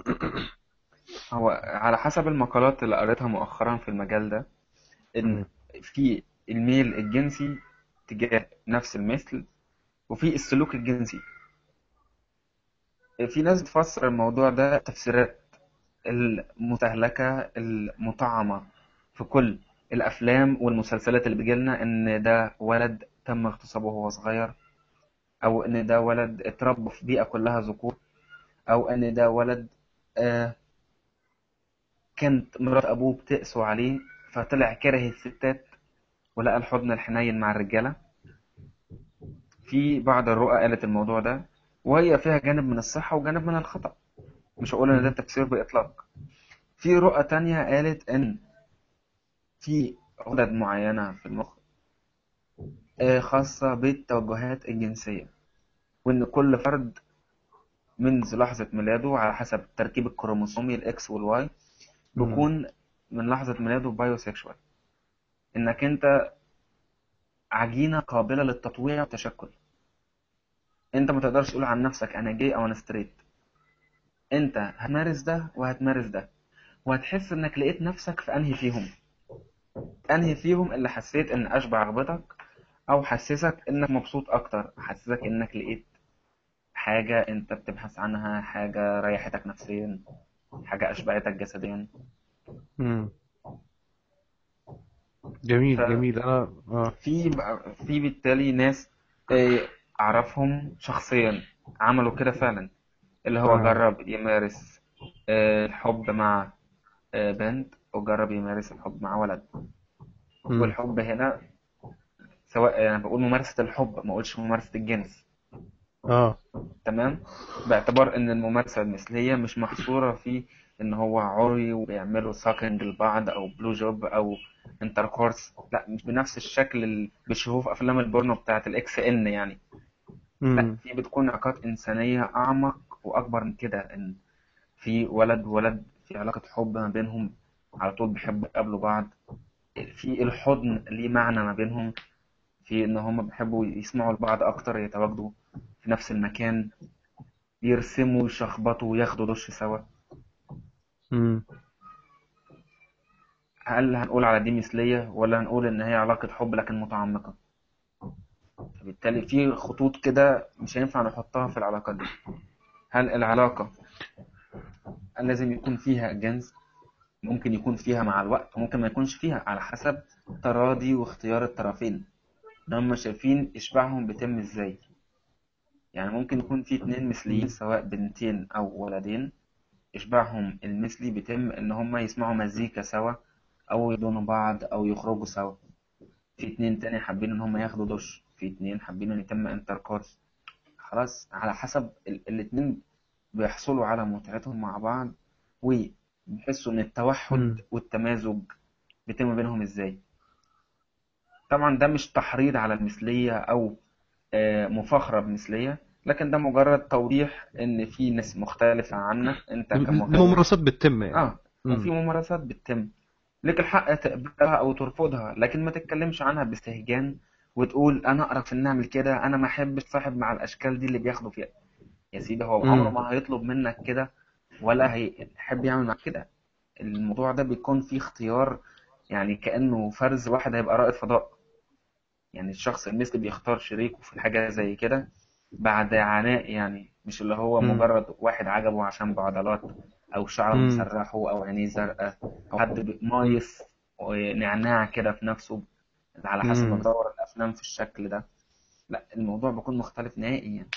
هو على حسب المقالات اللي قريتها مؤخرا في المجال ده إن مم. في الميل الجنسي تجاه نفس المثل وفي السلوك الجنسي في ناس بتفسر الموضوع ده تفسيرات المستهلكة المطعمة في كل الأفلام والمسلسلات اللي بيجيلنا إن ده ولد تم اغتصابه وهو صغير أو إن ده ولد اتربى في بيئة كلها ذكور أو إن ده ولد آه كانت مرات أبوه بتقسو عليه فطلع كره الستات ولقى الحضن الحنين مع الرجالة في بعض الرؤى قالت الموضوع ده وهي فيها جانب من الصحة وجانب من الخطأ مش هقول إن ده مم. تفسير بإطلاق في رؤى تانية قالت إن في غدد معينة في المخ آه، خاصة بالتوجهات الجنسية وإن كل فرد منذ لحظة ميلاده على حسب التركيب الكروموسومي الإكس والواي مم. بيكون من لحظة ميلاده بايوسيكشوال إنك أنت عجينة قابلة للتطويع والتشكل أنت ما تقدرش تقول عن نفسك أنا جاي أو أنا ستريت أنت هتمارس ده وهتمارس ده وهتحس إنك لقيت نفسك في أنهي فيهم أنهي فيهم اللي حسيت إن أشبع رغبتك أو حسسك إنك مبسوط أكتر حسسك إنك لقيت حاجة أنت بتبحث عنها حاجة ريحتك نفسيا حاجة أشبعتك جسديا مم. جميل جميل أنا آه. ففي في بالتالي ناس آه، أعرفهم شخصيا عملوا كده فعلا اللي هو آه. جرب يمارس آه، الحب مع آه، بنت وجرب يمارس الحب مع ولد مم. والحب هنا سواء أنا بقول ممارسة الحب ما أقولش ممارسة الجنس اه تمام باعتبار ان الممارسة المثلية مش محصورة في ان هو عري وبيعملوا ساكنج لبعض او بلو جوب او انتركورس لا مش بنفس الشكل اللي بتشوفوه في افلام البورنو بتاعت الاكس ان يعني لا امم في بتكون علاقات انسانية اعمق واكبر من كده ان في ولد وولد في علاقة حب ما بينهم على طول بيحبوا يقابلوا بعض في الحضن ليه معنى ما بينهم في ان هم بيحبوا يسمعوا لبعض اكتر يتواجدوا في نفس المكان يرسموا ويشخبطوا وياخدوا دش سوا امم هل هنقول على دي مثلية ولا هنقول إن هي علاقة حب لكن متعمقة فبالتالي في خطوط كده مش هينفع نحطها في العلاقات دي هل العلاقة لازم يكون فيها جنس ممكن يكون فيها مع الوقت وممكن ما يكونش فيها على حسب تراضي واختيار الطرفين إن هم شايفين إشباعهم بيتم إزاي يعني ممكن يكون في اتنين مثليين سواء بنتين أو ولدين إشباعهم المثلي بيتم إن هم يسمعوا مزيكا سوا أو يدونوا بعض أو يخرجوا سوا في اتنين تاني حابين إن هم ياخدوا دش في اتنين حابين إن يتم انتركورس خلاص على حسب ال- الاتنين بيحصلوا على متعتهم مع بعض وبيحسوا إن التوحد امم والتمازج بيتم بينهم إزاي طبعا ده مش تحريض على المثلية أو آه، مفاخرة بمثلية لكن ده مجرد توضيح إن في ناس مختلفة عنك أنت كمخير الممارسات بتتم يعني اه وفي امم ممارسات بتتم لك الحق تقبلها او ترفضها لكن ما تتكلمش عنها باستهجان وتقول انا اقرف ان اعمل كده انا ما احبش صاحب مع الاشكال دي اللي بياخدوا فيها يا سيدي هو عمره امم ما هيطلب منك كده ولا هيحب يعمل معاك كده الموضوع ده بيكون فيه اختيار يعني كأنه فرز واحد هيبقى رائد فضاء يعني الشخص المثلي بيختار شريكه في حاجة زي كده بعد عناء يعني مش اللي هو امم مجرد واحد عجبه عشان بعضلات أو شعره امم مسرحه أو عينيه زرقاء أو حد بي- مايس ونعناع كده في نفسه على حسب ما امم بدور الأفلام في الشكل ده لا الموضوع بيكون مختلف نهائي يعني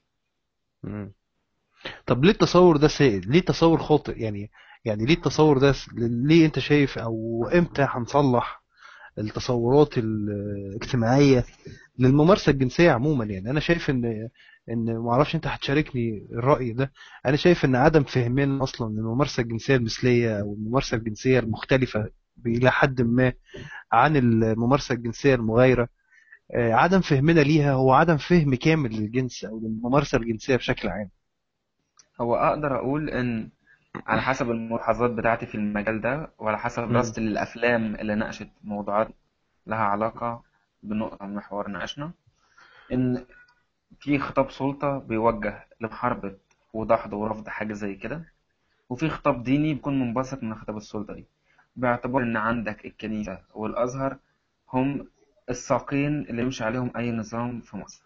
امم طب ليه التصور ده سائد ليه تصور خاطئ يعني يعني ليه التصور ده س- ليه انت شايف او امتى هنصلح التصورات الاجتماعية للممارسة الجنسية عموما يعني انا شايف ان ان ما اعرفش انت هتشاركني الرأي ده انا شايف ان عدم فهمنا اصلا الممارسة الجنسية المثلية او الممارسة الجنسية المختلفة الى حد ما عن الممارسة الجنسية المغايرة آه، عدم فهمنا ليها هو عدم فهم كامل للجنس او للممارسة الجنسية بشكل عام هو أقدر أقول إن على حسب الملاحظات بتاعتي في المجال ده وعلى حسب مم. دراستي للأفلام اللي ناقشت موضوعات لها علاقة بنقطة من محور ناقشنا إن في خطاب سلطة بيوجه لمحاربة ودحض ورفض حاجة زي كده وفي خطاب ديني بيكون منبثق من خطاب السلطة دي باعتبار إن عندك الكنيسة والأزهر هم الساقين اللي يمشي عليهم أي نظام في مصر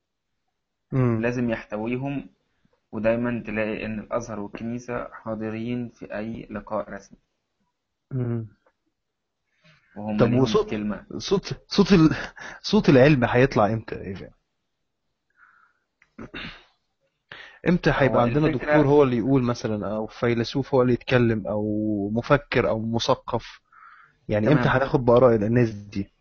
مم. لازم يحتويهم ودايما تلاقي إن الأزهر والكنيسة حاضرين في أي لقاء رسمي مم. وهم طب ليهم وصوت كلمة صوت صوت ال... صوت العلم هيطلع امتى إيه؟ امتى هيبقى هو عندنا دكتور الفكرة هو اللي يقول مثلا او فيلسوف هو اللي يتكلم او مفكر او مثقف يعني امتى تمام هناخد بآراء الناس دي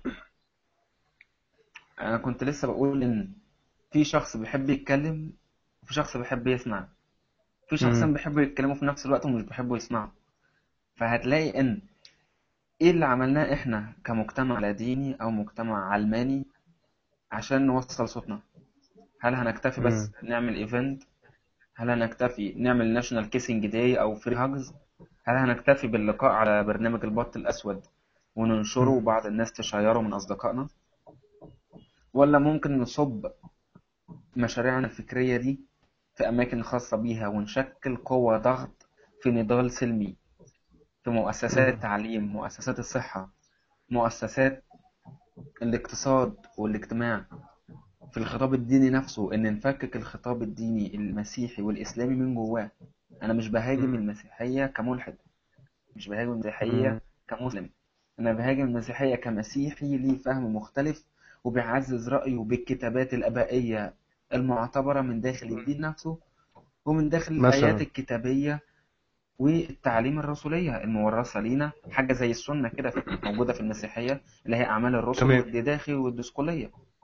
أنا كنت لسه بقول إن في شخص بيحب يتكلم وفي شخص بيحب يسمع في شخصين مم. بيحبوا يتكلموا في نفس الوقت ومش بيحبوا يسمعوا فهتلاقي إن إيه اللي عملناه إحنا كمجتمع لا ديني أو مجتمع علماني عشان نوصل صوتنا هل هنكتفي مم. بس نعمل ايفنت هل هنكتفي نعمل ناشونال كيسنج داي او فري هاجز هل هنكتفي باللقاء على برنامج البط الاسود وننشره مم. وبعض الناس تشيره من اصدقائنا ولا ممكن نصب مشاريعنا الفكرية دي في اماكن خاصة بيها ونشكل قوة ضغط في نضال سلمي في مؤسسات مم. التعليم مؤسسات الصحة مؤسسات الاقتصاد والاجتماع في الخطاب الديني نفسه ان نفكك الخطاب الديني المسيحي والاسلامي من جواه انا مش بهاجم مم. المسيحية كملحد مش بهاجم المسيحية مم. كمسلم انا بهاجم المسيحية كمسيحي ليه فهم مختلف وبيعزز رأيه بالكتابات الآبائية المعتبرة من داخل الدين نفسه ومن داخل الآيات مثلا الكتابية والتعاليم الرسولية المورثة لينا حاجة زي السنة كده موجودة في المسيحية اللي هي أعمال الرسل تمام والديداخي والدسقلية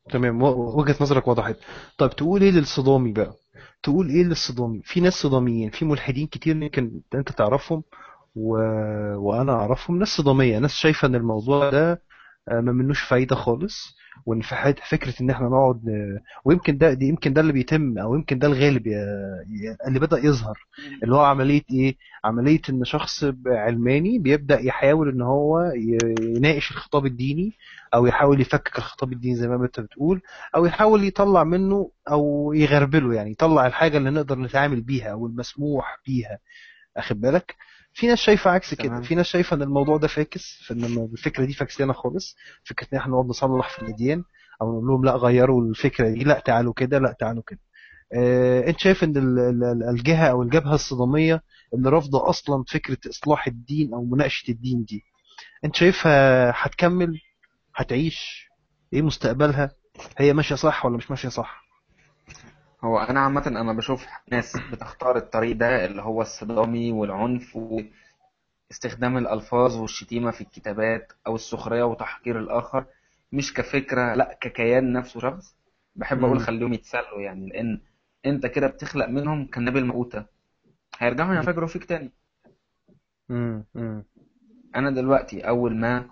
تمام و- وجهة نظرك وضحت طب تقول ايه للصدامي بقى تقول ايه للصدامي في ناس صداميين في ملحدين كتير يمكن انت تعرفهم و... وانا اعرفهم ناس صدامية ناس شايفة ان الموضوع ده آه، ما منوش فايدة خالص وان في حد فكرة ان احنا نقعد ن- ويمكن ده دي يمكن ده اللي بيتم او يمكن ده الغالب يا- يا- اللي بدأ يظهر اللي هو عملية ايه عملية ان شخص ب- علماني بيبدأ يحاول ان هو ي- يناقش الخطاب الديني او يحاول يفكك الخطاب الديني زي ما انت بتقول او يحاول يطلع منه او يغربله يعني يطلع الحاجة اللي نقدر نتعامل بيها او المسموح بيها اخد بالك في ناس شايفه عكس كده تمام في ناس شايفه ان الموضوع ده فاكس فان الفكره دي فاكسانه خالص فكره ان احنا نقعد نصلح في الاديان او نقول لهم لا غيروا الفكره دي لا تعالوا كده لا تعالوا كده آه انت شايف ان ال- ال- ال- الجهه او الجبهه الصداميه اللي رافضه اصلا فكره اصلاح الدين او مناقشه الدين دي انت شايفها هتكمل هتعيش ايه مستقبلها هي ماشيه صح ولا مش ماشيه صح هو انا عامه انا بشوف ناس بتختار الطريق ده اللي هو الصدامي والعنف واستخدام الالفاظ والشتيمه في الكتابات او السخريه وتحقير الاخر مش كفكره لا ككيان نفسه شخص بحب اقول امم خليهم يتسلوا يعني لان انت كده بتخلق منهم كنابل مقوته هيرجعوا ينفجروا فيك تاني امم انا دلوقتي اول ما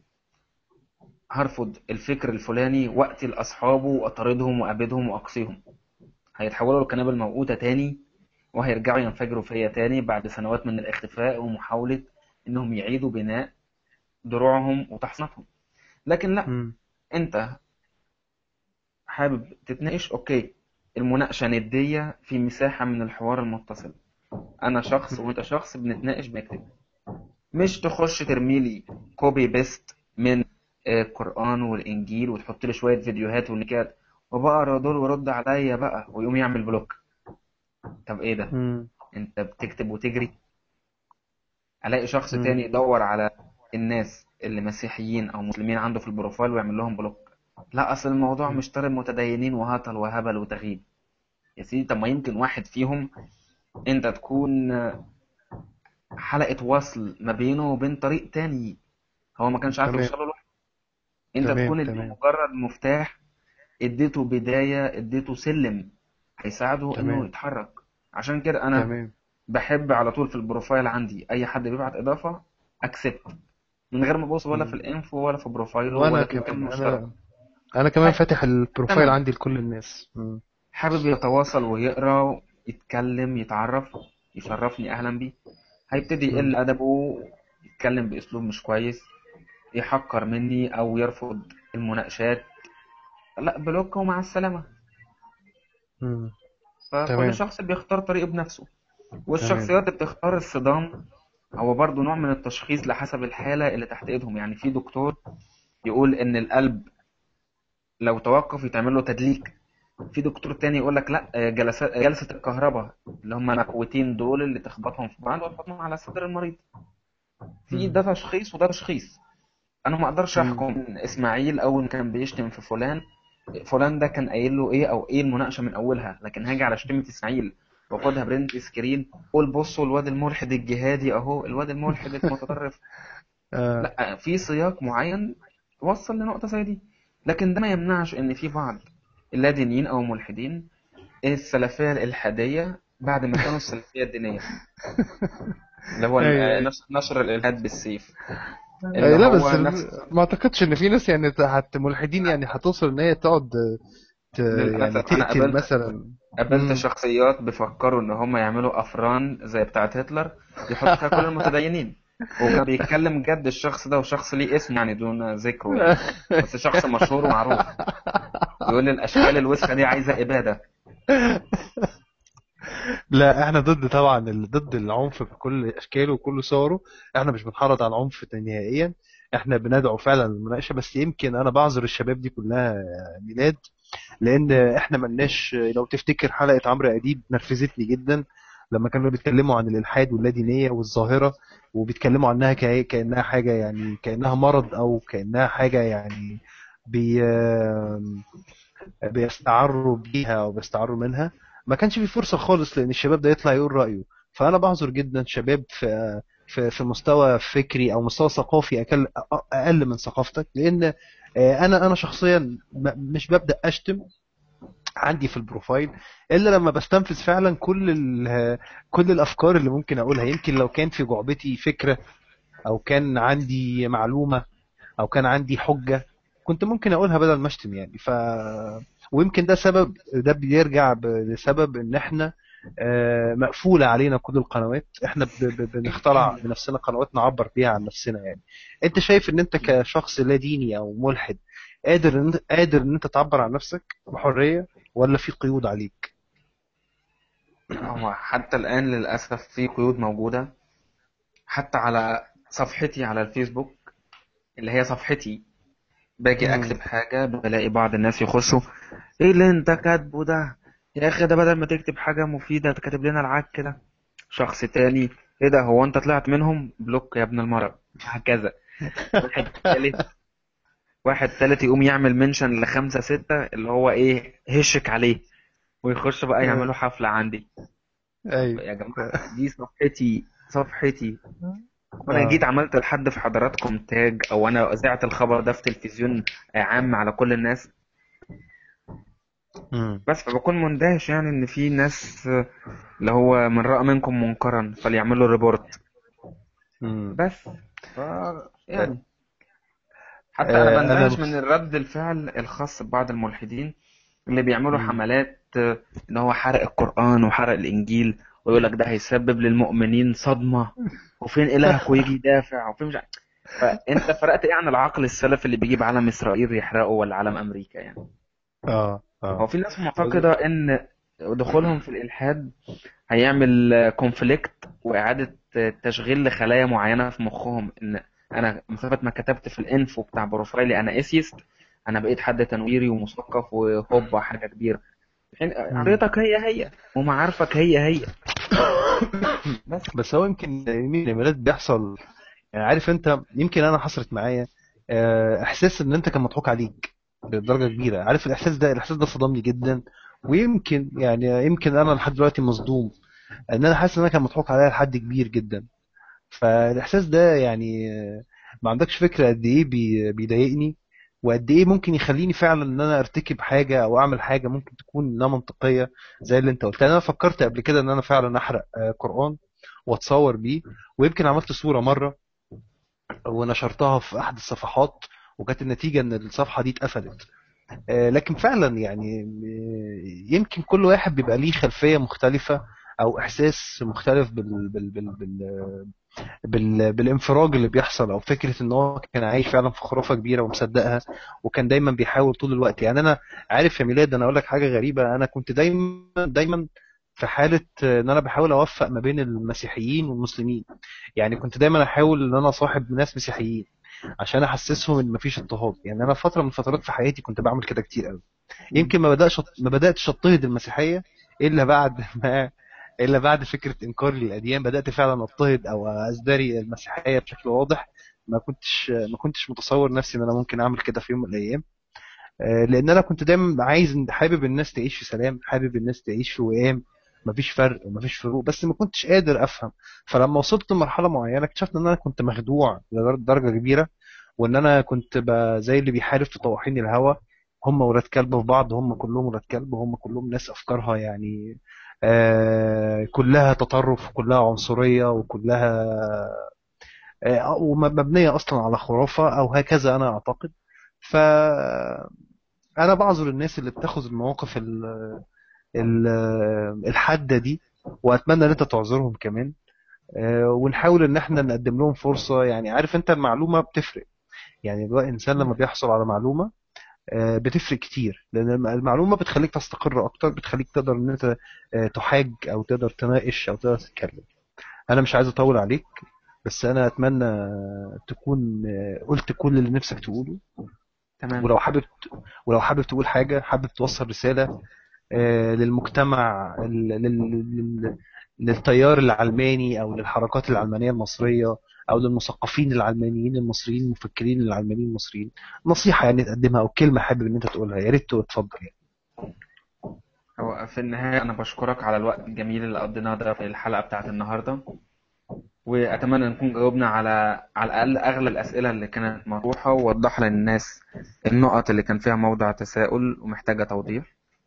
هرفض الفكر الفلاني واقتل لاصحابه واطاردهم وابيدهم واقصيهم هيتحولوا لقنابل موقوتة تاني وهيرجعوا ينفجروا فيا تاني بعد سنوات من الاختفاء ومحاولة إنهم يعيدوا بناء دروعهم وتحصيناتهم لكن لا امم أنت حابب تتناقش أوكي المناقشة ندية في مساحة من الحوار المتصل أنا شخص وأنت شخص بنتناقش بنكتب مش تخش ترميلي كوبي بيست من آه، القرآن والإنجيل وتحط لي شوية فيديوهات ونكات وبقرا دول ورد عليا بقى ويقوم يعمل بلوك طب إيه ده؟ امم انت بتكتب وتجري الاقي شخص امم تاني يدور على الناس اللي مسيحيين او مسلمين عنده في البروفايل ويعمل لهم بلوك لا اصل الموضوع مش طالب متدينين وهطل وهبل وتغييب يا سيدي طب ما يمكن واحد فيهم انت تكون حلقة وصل ما بينه وبين طريق تاني هو ما كانش عارف تمام يوصل له لوحده انت تمام تكون اديته تمام مجرد مفتاح اديته بداية اديته سلم هيساعده انه تمام يتحرك عشان كده انا تمام بحب على طول في البروفايل عندي اي حد بيبعت اضافه اكسبت من غير ما ابص ولا في مم. الانفو ولا في بروفايله وانا ولا في مكان كمان مشترك انا انا كمان فاتح البروفايل تمام عندي لكل الناس مم. حابب يتواصل ويقرا يتكلم يتعرف يشرفني اهلا بيه هيبتدي مم. يقل ادبه يتكلم باسلوب مش كويس يحقر مني او يرفض المناقشات لا بلوك ومع السلامه مم. فكل تمام شخص بيختار طريقه بنفسه تمام والشخصيات اللي بتختار الصدام هو برضو نوع من التشخيص لحسب الحالة اللي تحت ايدهم يعني في دكتور يقول ان القلب لو توقف يتعمل له تدليك في دكتور تاني يقول لك لا جلسات جلسة الكهرباء اللي هم نقوتين دول اللي تخبطهم في بعض وتحطهم على صدر المريض في مم. ده تشخيص وده تشخيص انا ما اقدرش مم. احكم إن اسماعيل اول ما كان بيشتم في فلان فلان ده كان قايل له ايه او ايه المناقشه من اولها لكن هاجي على شتيمه اسماعيل واخدها برنت سكرين قول بصوا الواد الملحد الجهادي اهو الواد الملحد المتطرف آه. لا في سياق معين وصل لنقطه زي دي لكن ده ما يمنعش ان في بعض اللادينيين او ملحدين السلفيه الالحاديه بعد ما كانوا السلفيه الدينيه اللي هو ايوه ال- ايوه نشر نشر الالحاد بالسيف أي اللي لا هو بس نفس ال- ما اعتقدش ان في ناس يعني هت ملحدين يعني هتوصل ان هي تقعد ت... يعني للاسف انا تقتل قابلت مثلا قابلت مم. شخصيات بيفكروا ان هم يعملوا افران زي بتاعه هتلر يحط فيها كل المتدينين وكان بيتكلم جد الشخص ده وشخص ليه اسم يعني دون ذكره يعني بس شخص مشهور ومعروف يقول لي الاشكال الوسخه دي عايزه اباده لا احنا ضد طبعا ال- ضد العنف بكل اشكاله وكل صوره احنا مش بنحرض على العنف نهائيا احنا بندعو فعلا للمناقشه بس يمكن انا بعذر الشباب دي كلها يا ميلاد لان احنا ملناش لو تفتكر حلقه عمرو اديب نرفزتني جدا لما كانوا بيتكلموا عن الالحاد واللادينيه والظاهره وبيتكلموا عنها كأي- كانها حاجه يعني كانها مرض او كانها حاجه يعني بي بيستعروا بيها او بيستعروا منها ما كانش في فرصه خالص لان الشباب ده يطلع يقول رايه فانا بعذر جدا شباب في في في مستوى فكري او مستوى ثقافي اقل اقل من ثقافتك لان آه، انا انا شخصيا م- مش ببدا اشتم عندي في البروفايل الا لما بستنفذ فعلا كل ال- كل الافكار اللي ممكن اقولها يمكن لو كان في جعبتي فكره او كان عندي معلومه او كان عندي حجه كنت ممكن اقولها بدل ما اشتم يعني ف ويمكن ده سبب ده بيرجع ب- لسبب ان احنا آه، مقفولة علينا كل القنوات احنا ب- ب- بنخترع بنفسنا قنوات نعبر بيها عن نفسنا يعني انت شايف ان انت كشخص لا ديني او ملحد قادر ان قادر ان انت تعبر عن نفسك بحرية ولا في قيود عليك هو حتى الآن للأسف في قيود موجودة حتى على صفحتي على الفيسبوك اللي هي صفحتي باجي مم. أكتب حاجة بلاقي بعض الناس يخشوا إيه اللي أنت كاتبه ده يا أخي ده بدل ما تكتب حاجة مفيدة أنت كاتب لنا العك كده شخص تاني إيه ده هو أنت طلعت منهم بلوك يا ابن المرض هكذا واحد تالت واحد تالت يقوم يعمل منشن لخمسة ستة اللي هو إيه هشك عليه ويخش بقى يعملوا حفلة عندي ايوه يا جماعة دي صفحتي صفحتي وانا آه. جيت عملت لحد في حضراتكم تاج او انا اذعت الخبر ده في تلفزيون عام على كل الناس مم. بس فبكون مندهش يعني ان في ناس آه، اللي هو من رأى منكم منكرا فليعملوا ريبورت مم. بس ف يعني حتى آه، انا أنا بندهش بص- من الرد الفعل الخاص ببعض الملحدين اللي بيعملوا مم. حملات آه، ان هو حرق القرآن وحرق الانجيل ويقول لك ده هيسبب للمؤمنين صدمة وفين الهك ويجي يدافع وفين مش عارف. فانت فرقت ايه عن العقل السلفي اللي بيجيب علم اسرائيل يحرقه ولا علم امريكا يعني اه هو اه في ناس معتقدة ان دخولهم في الالحاد هيعمل كونفليكت واعادة تشغيل لخلايا معينة في مخهم ان انا مسافة ما كتبت في الانفو بتاع بروفايلي انا ايثيست انا بقيت حد تنويري ومثقف وهوبا حاجة كبيرة حين عقيدتك هي هي ومعارفك هي هي بس بس هو يمكن يمين الايميلات بيحصل يعني عارف انت يمكن انا حصلت معايا آه، احساس ان انت كان مضحوك عليك بدرجه كبيره عارف الاحساس ده الاحساس ده صدمني جدا ويمكن يعني يمكن انا لحد دلوقتي مصدوم ان انا حاسس ان انا كان مضحوك عليا لحد كبير جدا فالاحساس ده يعني آه، ما عندكش فكره قد ايه بي- بيضايقني وقد ايه ممكن يخليني فعلا ان انا ارتكب حاجه او اعمل حاجه ممكن تكون انها منطقيه زي اللي انت قلت انا فكرت قبل كده ان انا فعلا احرق آه، قران واتصور بيه ويمكن عملت صوره مره ونشرتها في احد الصفحات وكانت النتيجه ان الصفحه دي اتقفلت آه، لكن فعلا يعني آه، يمكن كل واحد بيبقى ليه خلفيه مختلفه او احساس مختلف بال بال بال بال بال بالانفراج اللي بيحصل او فكره ان هو كان عايش فعلا في خرافه كبيره ومصدقها وكان دايما بيحاول طول الوقت يعني انا عارف يا ميلاد انا اقول لك حاجه غريبه انا كنت دايما دايما في حاله آه، ان انا بحاول اوفق ما بين المسيحيين والمسلمين يعني كنت دايما احاول ان انا صاحب ناس مسيحيين عشان احسسهم ان مفيش اضطهاد يعني انا فتره من الفترات في حياتي كنت بعمل كده كتير قوي يمكن ما بدأش ما بدأتش اضطهد المسيحيه الا بعد ما الا بعد فكره انكاري للاديان بدأت فعلا اضطهد او ازدري المسيحيه بشكل واضح ما كنتش ما كنتش متصور نفسي ان انا ممكن اعمل كده في يوم من الايام آه، لان انا كنت دايما عايز حابب الناس تعيش في سلام حابب الناس تعيش في وئام مفيش فرق ومفيش فروق بس ما كنتش قادر افهم فلما وصلت لمرحله معينه اكتشفت ان انا كنت مخدوع لدرجه كبيره وان انا كنت ب- زي اللي بيحارب في طواحين الهوا هم ولاد كلب في بعض هم كلهم ولاد كلب وهم كلهم ناس افكارها يعني آه كلها تطرف وكلها عنصريه وكلها آه ومبنيه اصلا على خرافه او هكذا انا اعتقد ف انا بعذر الناس اللي بتاخذ المواقف ال- ال- الحاده دي واتمنى ان انت تعذرهم كمان آه، ونحاول ان احنا نقدم لهم فرصه يعني عارف انت المعلومه بتفرق يعني الوا- الانسان لما بيحصل على معلومه آه، بتفرق كتير لان الم- المعلومه بتخليك تستقر اكتر بتخليك تقدر ان انت آه، تحاج او تقدر تناقش او تقدر تتكلم انا مش عايز اطول عليك بس انا اتمنى تكون آه، قلت كل اللي نفسك تقوله تمام ولو حابب ولو حابب تقول حاجه حابب توصل رساله آه، للمجتمع لل- لل- لل- للتيار العلماني او للحركات العلمانيه المصريه او للمثقفين العلمانيين المصريين المفكرين العلمانيين المصريين نصيحه يعني تقدمها او كلمه حابب ان انت تقولها يا ريت تتفضل يعني هو في النهاية أنا بشكرك على الوقت الجميل اللي قضيناه ده في الحلقة بتاعت النهاردة وأتمنى نكون جاوبنا على على الأقل أغلب الأسئلة اللي كانت مطروحة ووضحنا للناس النقط اللي كان فيها موضع تساؤل ومحتاجة توضيح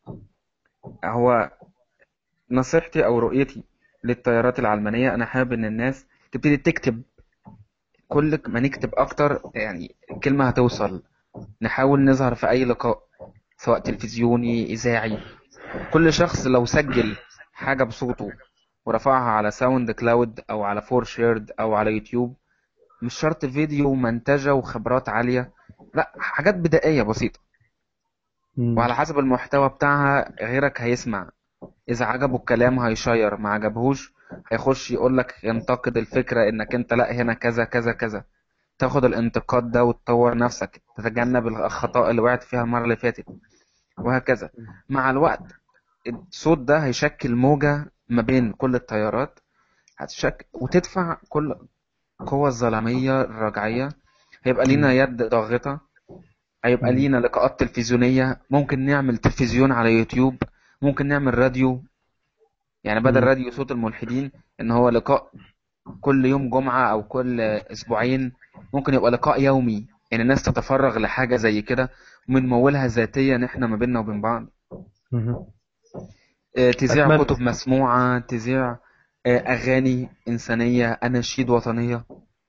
هو نصيحتي أو رؤيتي للتيارات العلمانية أنا حابب إن الناس تبتدي تكتب كل ما نكتب أكتر يعني الكلمة هتوصل نحاول نظهر في أي لقاء سواء تلفزيوني إذاعي كل شخص لو سجل حاجة بصوته ورفعها على ساوند كلاود أو على فور شيرد أو على يوتيوب مش شرط فيديو منتجة وخبرات عالية لا حاجات بدائية بسيطة مم. وعلى حسب المحتوى بتاعها غيرك هيسمع إذا عجبه الكلام هيشير ما عجبهوش هيخش يقولك ينتقد الفكرة إنك أنت لا هنا كذا كذا كذا تاخد الانتقاد ده وتطور نفسك تتجنب الأخطاء اللي وقعت فيها المرة اللي فاتت وهكذا مع الوقت الصوت ده هيشكل موجة ما بين كل التيارات هتشكل وتدفع كل القوى الظلامية الرجعية هيبقى لينا يد ضاغطة هيبقى مم. لينا لقاءات تلفزيونية ممكن نعمل تلفزيون على يوتيوب ممكن نعمل راديو يعني بدل مم. راديو صوت الملحدين ان هو لقاء كل يوم جمعة او كل اسبوعين ممكن يبقى لقاء يومي يعني الناس تتفرغ لحاجة زي كده وبنمولها ذاتيا احنا ما بيننا وبين بعض مم. آه، تذيع أتمنى كتب مسموعة تذيع آه، أغاني إنسانية أناشيد وطنية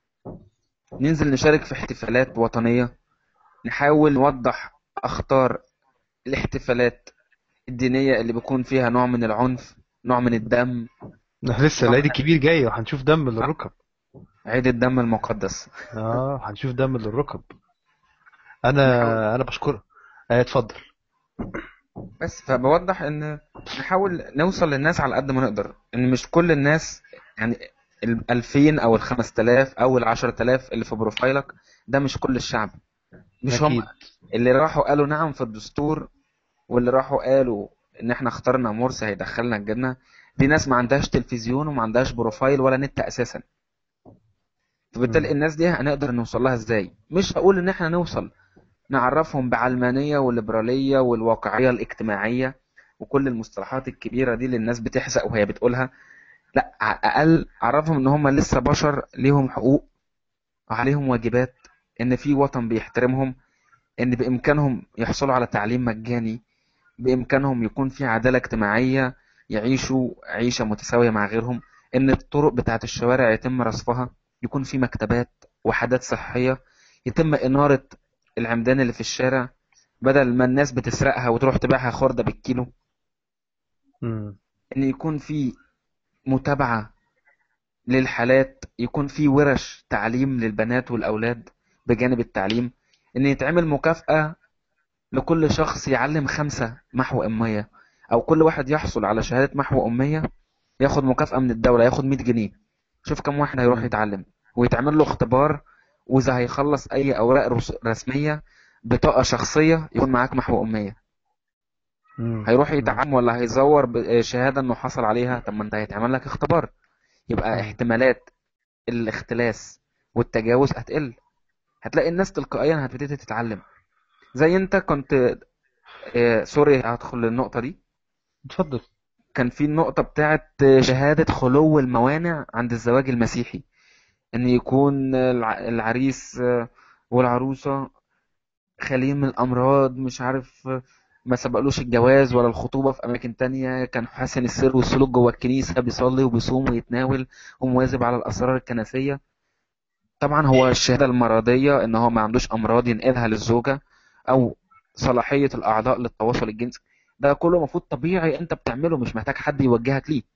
ننزل نشارك في احتفالات وطنية نحاول نوضح أخطار الاحتفالات الدينية اللي بيكون فيها نوع من العنف نوع من الدم احنا لسه نوع العيد من الكبير جاي وهنشوف دم للركب عيد الدم المقدس اه هنشوف دم للركب انا نحاول انا بشكرك آه، اتفضل بس فبوضح ان نحاول نوصل للناس على قد ما نقدر ان مش كل الناس يعني ال 2000 او ال 5000 او ال 10000 اللي في بروفايلك ده مش كل الشعب مش هم اكيد اللي راحوا قالوا نعم في الدستور واللي راحوا قالوا ان احنا اخترنا مرسي هيدخلنا الجنة دي ناس ما عندهاش تلفزيون وما عندهاش بروفايل ولا نت اساسا فبالتالي مم. الناس دي هنقدر نوصل لها ازاي مش هقول ان احنا نوصل نعرفهم بعلمانية والليبرالية والواقعية الاجتماعية وكل المصطلحات الكبيرة دي اللي الناس بتحزق وهي بتقولها لا على الأقل أعرفهم إن هم لسه بشر ليهم حقوق وعليهم واجبات إن في وطن بيحترمهم إن بإمكانهم يحصلوا على تعليم مجاني بإمكانهم يكون في عدالة اجتماعية يعيشوا عيشة متساوية مع غيرهم إن الطرق بتاعة الشوارع يتم رصفها يكون في مكتبات وحدات صحية يتم إنارة العمدان اللي في الشارع بدل ما الناس بتسرقها وتروح تبيعها خردة بالكيلو مم. إن يكون في متابعة للحالات يكون في ورش تعليم للبنات والأولاد بجانب التعليم إن يتعمل مكافأة لكل شخص يعلم خمسة محو أمية أو كل واحد يحصل على شهادة محو أمية ياخد مكافأة من الدولة ياخد 100 جنيه شوف كم واحد هيروح مم. يتعلم ويتعمل له اختبار وإذا هيخلص أي أوراق رس- رسمية بطاقة شخصية يكون معاك محو أمية مم. هيروح مم. يتعلم ولا هيزور ب- شهادة إنه حصل عليها طب ما أنت هيتعمل لك اختبار يبقى مم. احتمالات الاختلاس والتجاوز هتقل هتلاقي الناس تلقائيا هتبتدي تتعلم زي انت كنت آه، سوري هدخل للنقطة دي اتفضل كان في النقطة بتاعت شهادة خلو الموانع عند الزواج المسيحي ان يكون الع- العريس آه، والعروسة خاليين من الامراض مش عارف آه، ما سبقلوش الجواز ولا الخطوبة في اماكن تانية كان حسن السر والسلوك جوه الكنيسة بيصلي وبيصوم ويتناول ومواظب على الاسرار الكنسية طبعا هو الشهادة المرضية ان هو ما عندوش امراض ينقلها للزوجة او صلاحية الاعضاء للتواصل الجنسي ده كله المفروض طبيعي انت بتعمله مش محتاج حد يوجهك ليه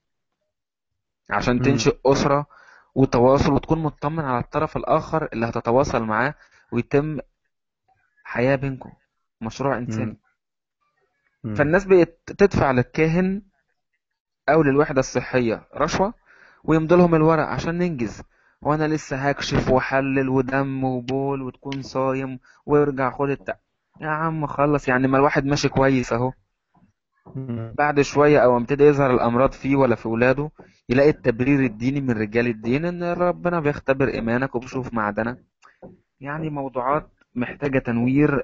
عشان مم. تنشئ اسرة وتواصل وتكون مطمن على الطرف الاخر اللي هتتواصل معاه ويتم حياة بينكم مشروع انساني مم. مم. فالناس بقت تدفع للكاهن او للوحدة الصحية رشوة ويمضي لهم الورق عشان ننجز وانا لسه هكشف واحلل ودم وبول وتكون صايم وارجع خد التع... يا عم خلص يعني ما الواحد ماشي كويس اهو مم. بعد شوية او ابتدي يظهر الامراض فيه ولا في ولاده يلاقي التبرير الديني من رجال الدين ان ربنا بيختبر ايمانك وبيشوف معدنك يعني موضوعات محتاجة تنوير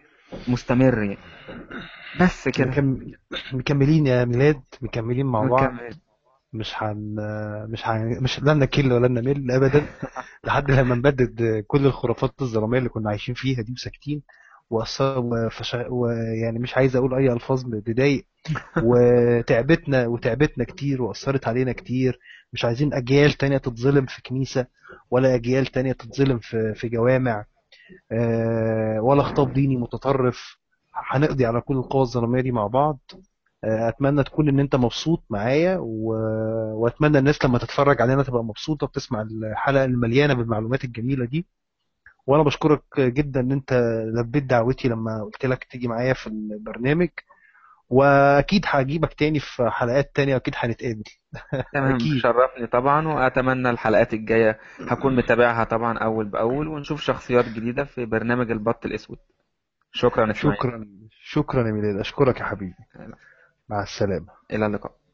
مستمر يعني بس كده مكم... مكملين يا ميلاد مكملين مع بعض ونكمل مش هن مش هن مش لن نكل ولا نمل ابدا لحد لما نبدد كل الخرافات الظلاميه اللي كنا عايشين فيها دي وساكتين وأثر وفش... ويعني مش عايز اقول اي الفاظ تضايق وتعبتنا وتعبتنا كتير واثرت علينا كتير مش عايزين اجيال تانية تتظلم في كنيسه ولا اجيال تانية تتظلم في في جوامع آه، ولا خطاب ديني متطرف هنقضي على كل القوى الظلاميه دي مع بعض آه، اتمنى تكون ان انت مبسوط معايا و... واتمنى الناس لما تتفرج علينا تبقى مبسوطه وتسمع الحلقه المليانه بالمعلومات الجميله دي وانا بشكرك جدا ان انت لبيت دعوتي لما قلت لك تيجي معايا في البرنامج واكيد هجيبك تاني في حلقات تانية واكيد هنتقابل تمام اكيد شرفني طبعا وأتمنى الحلقات الجاية هكون متابعها طبعا أول بأول ونشوف شخصيات جديدة في برنامج البط الأسود شكرا إسماعيل شكرا شكرا يا ميلاد اشكرك يا حبيبي مع السلامه إلى اللقاء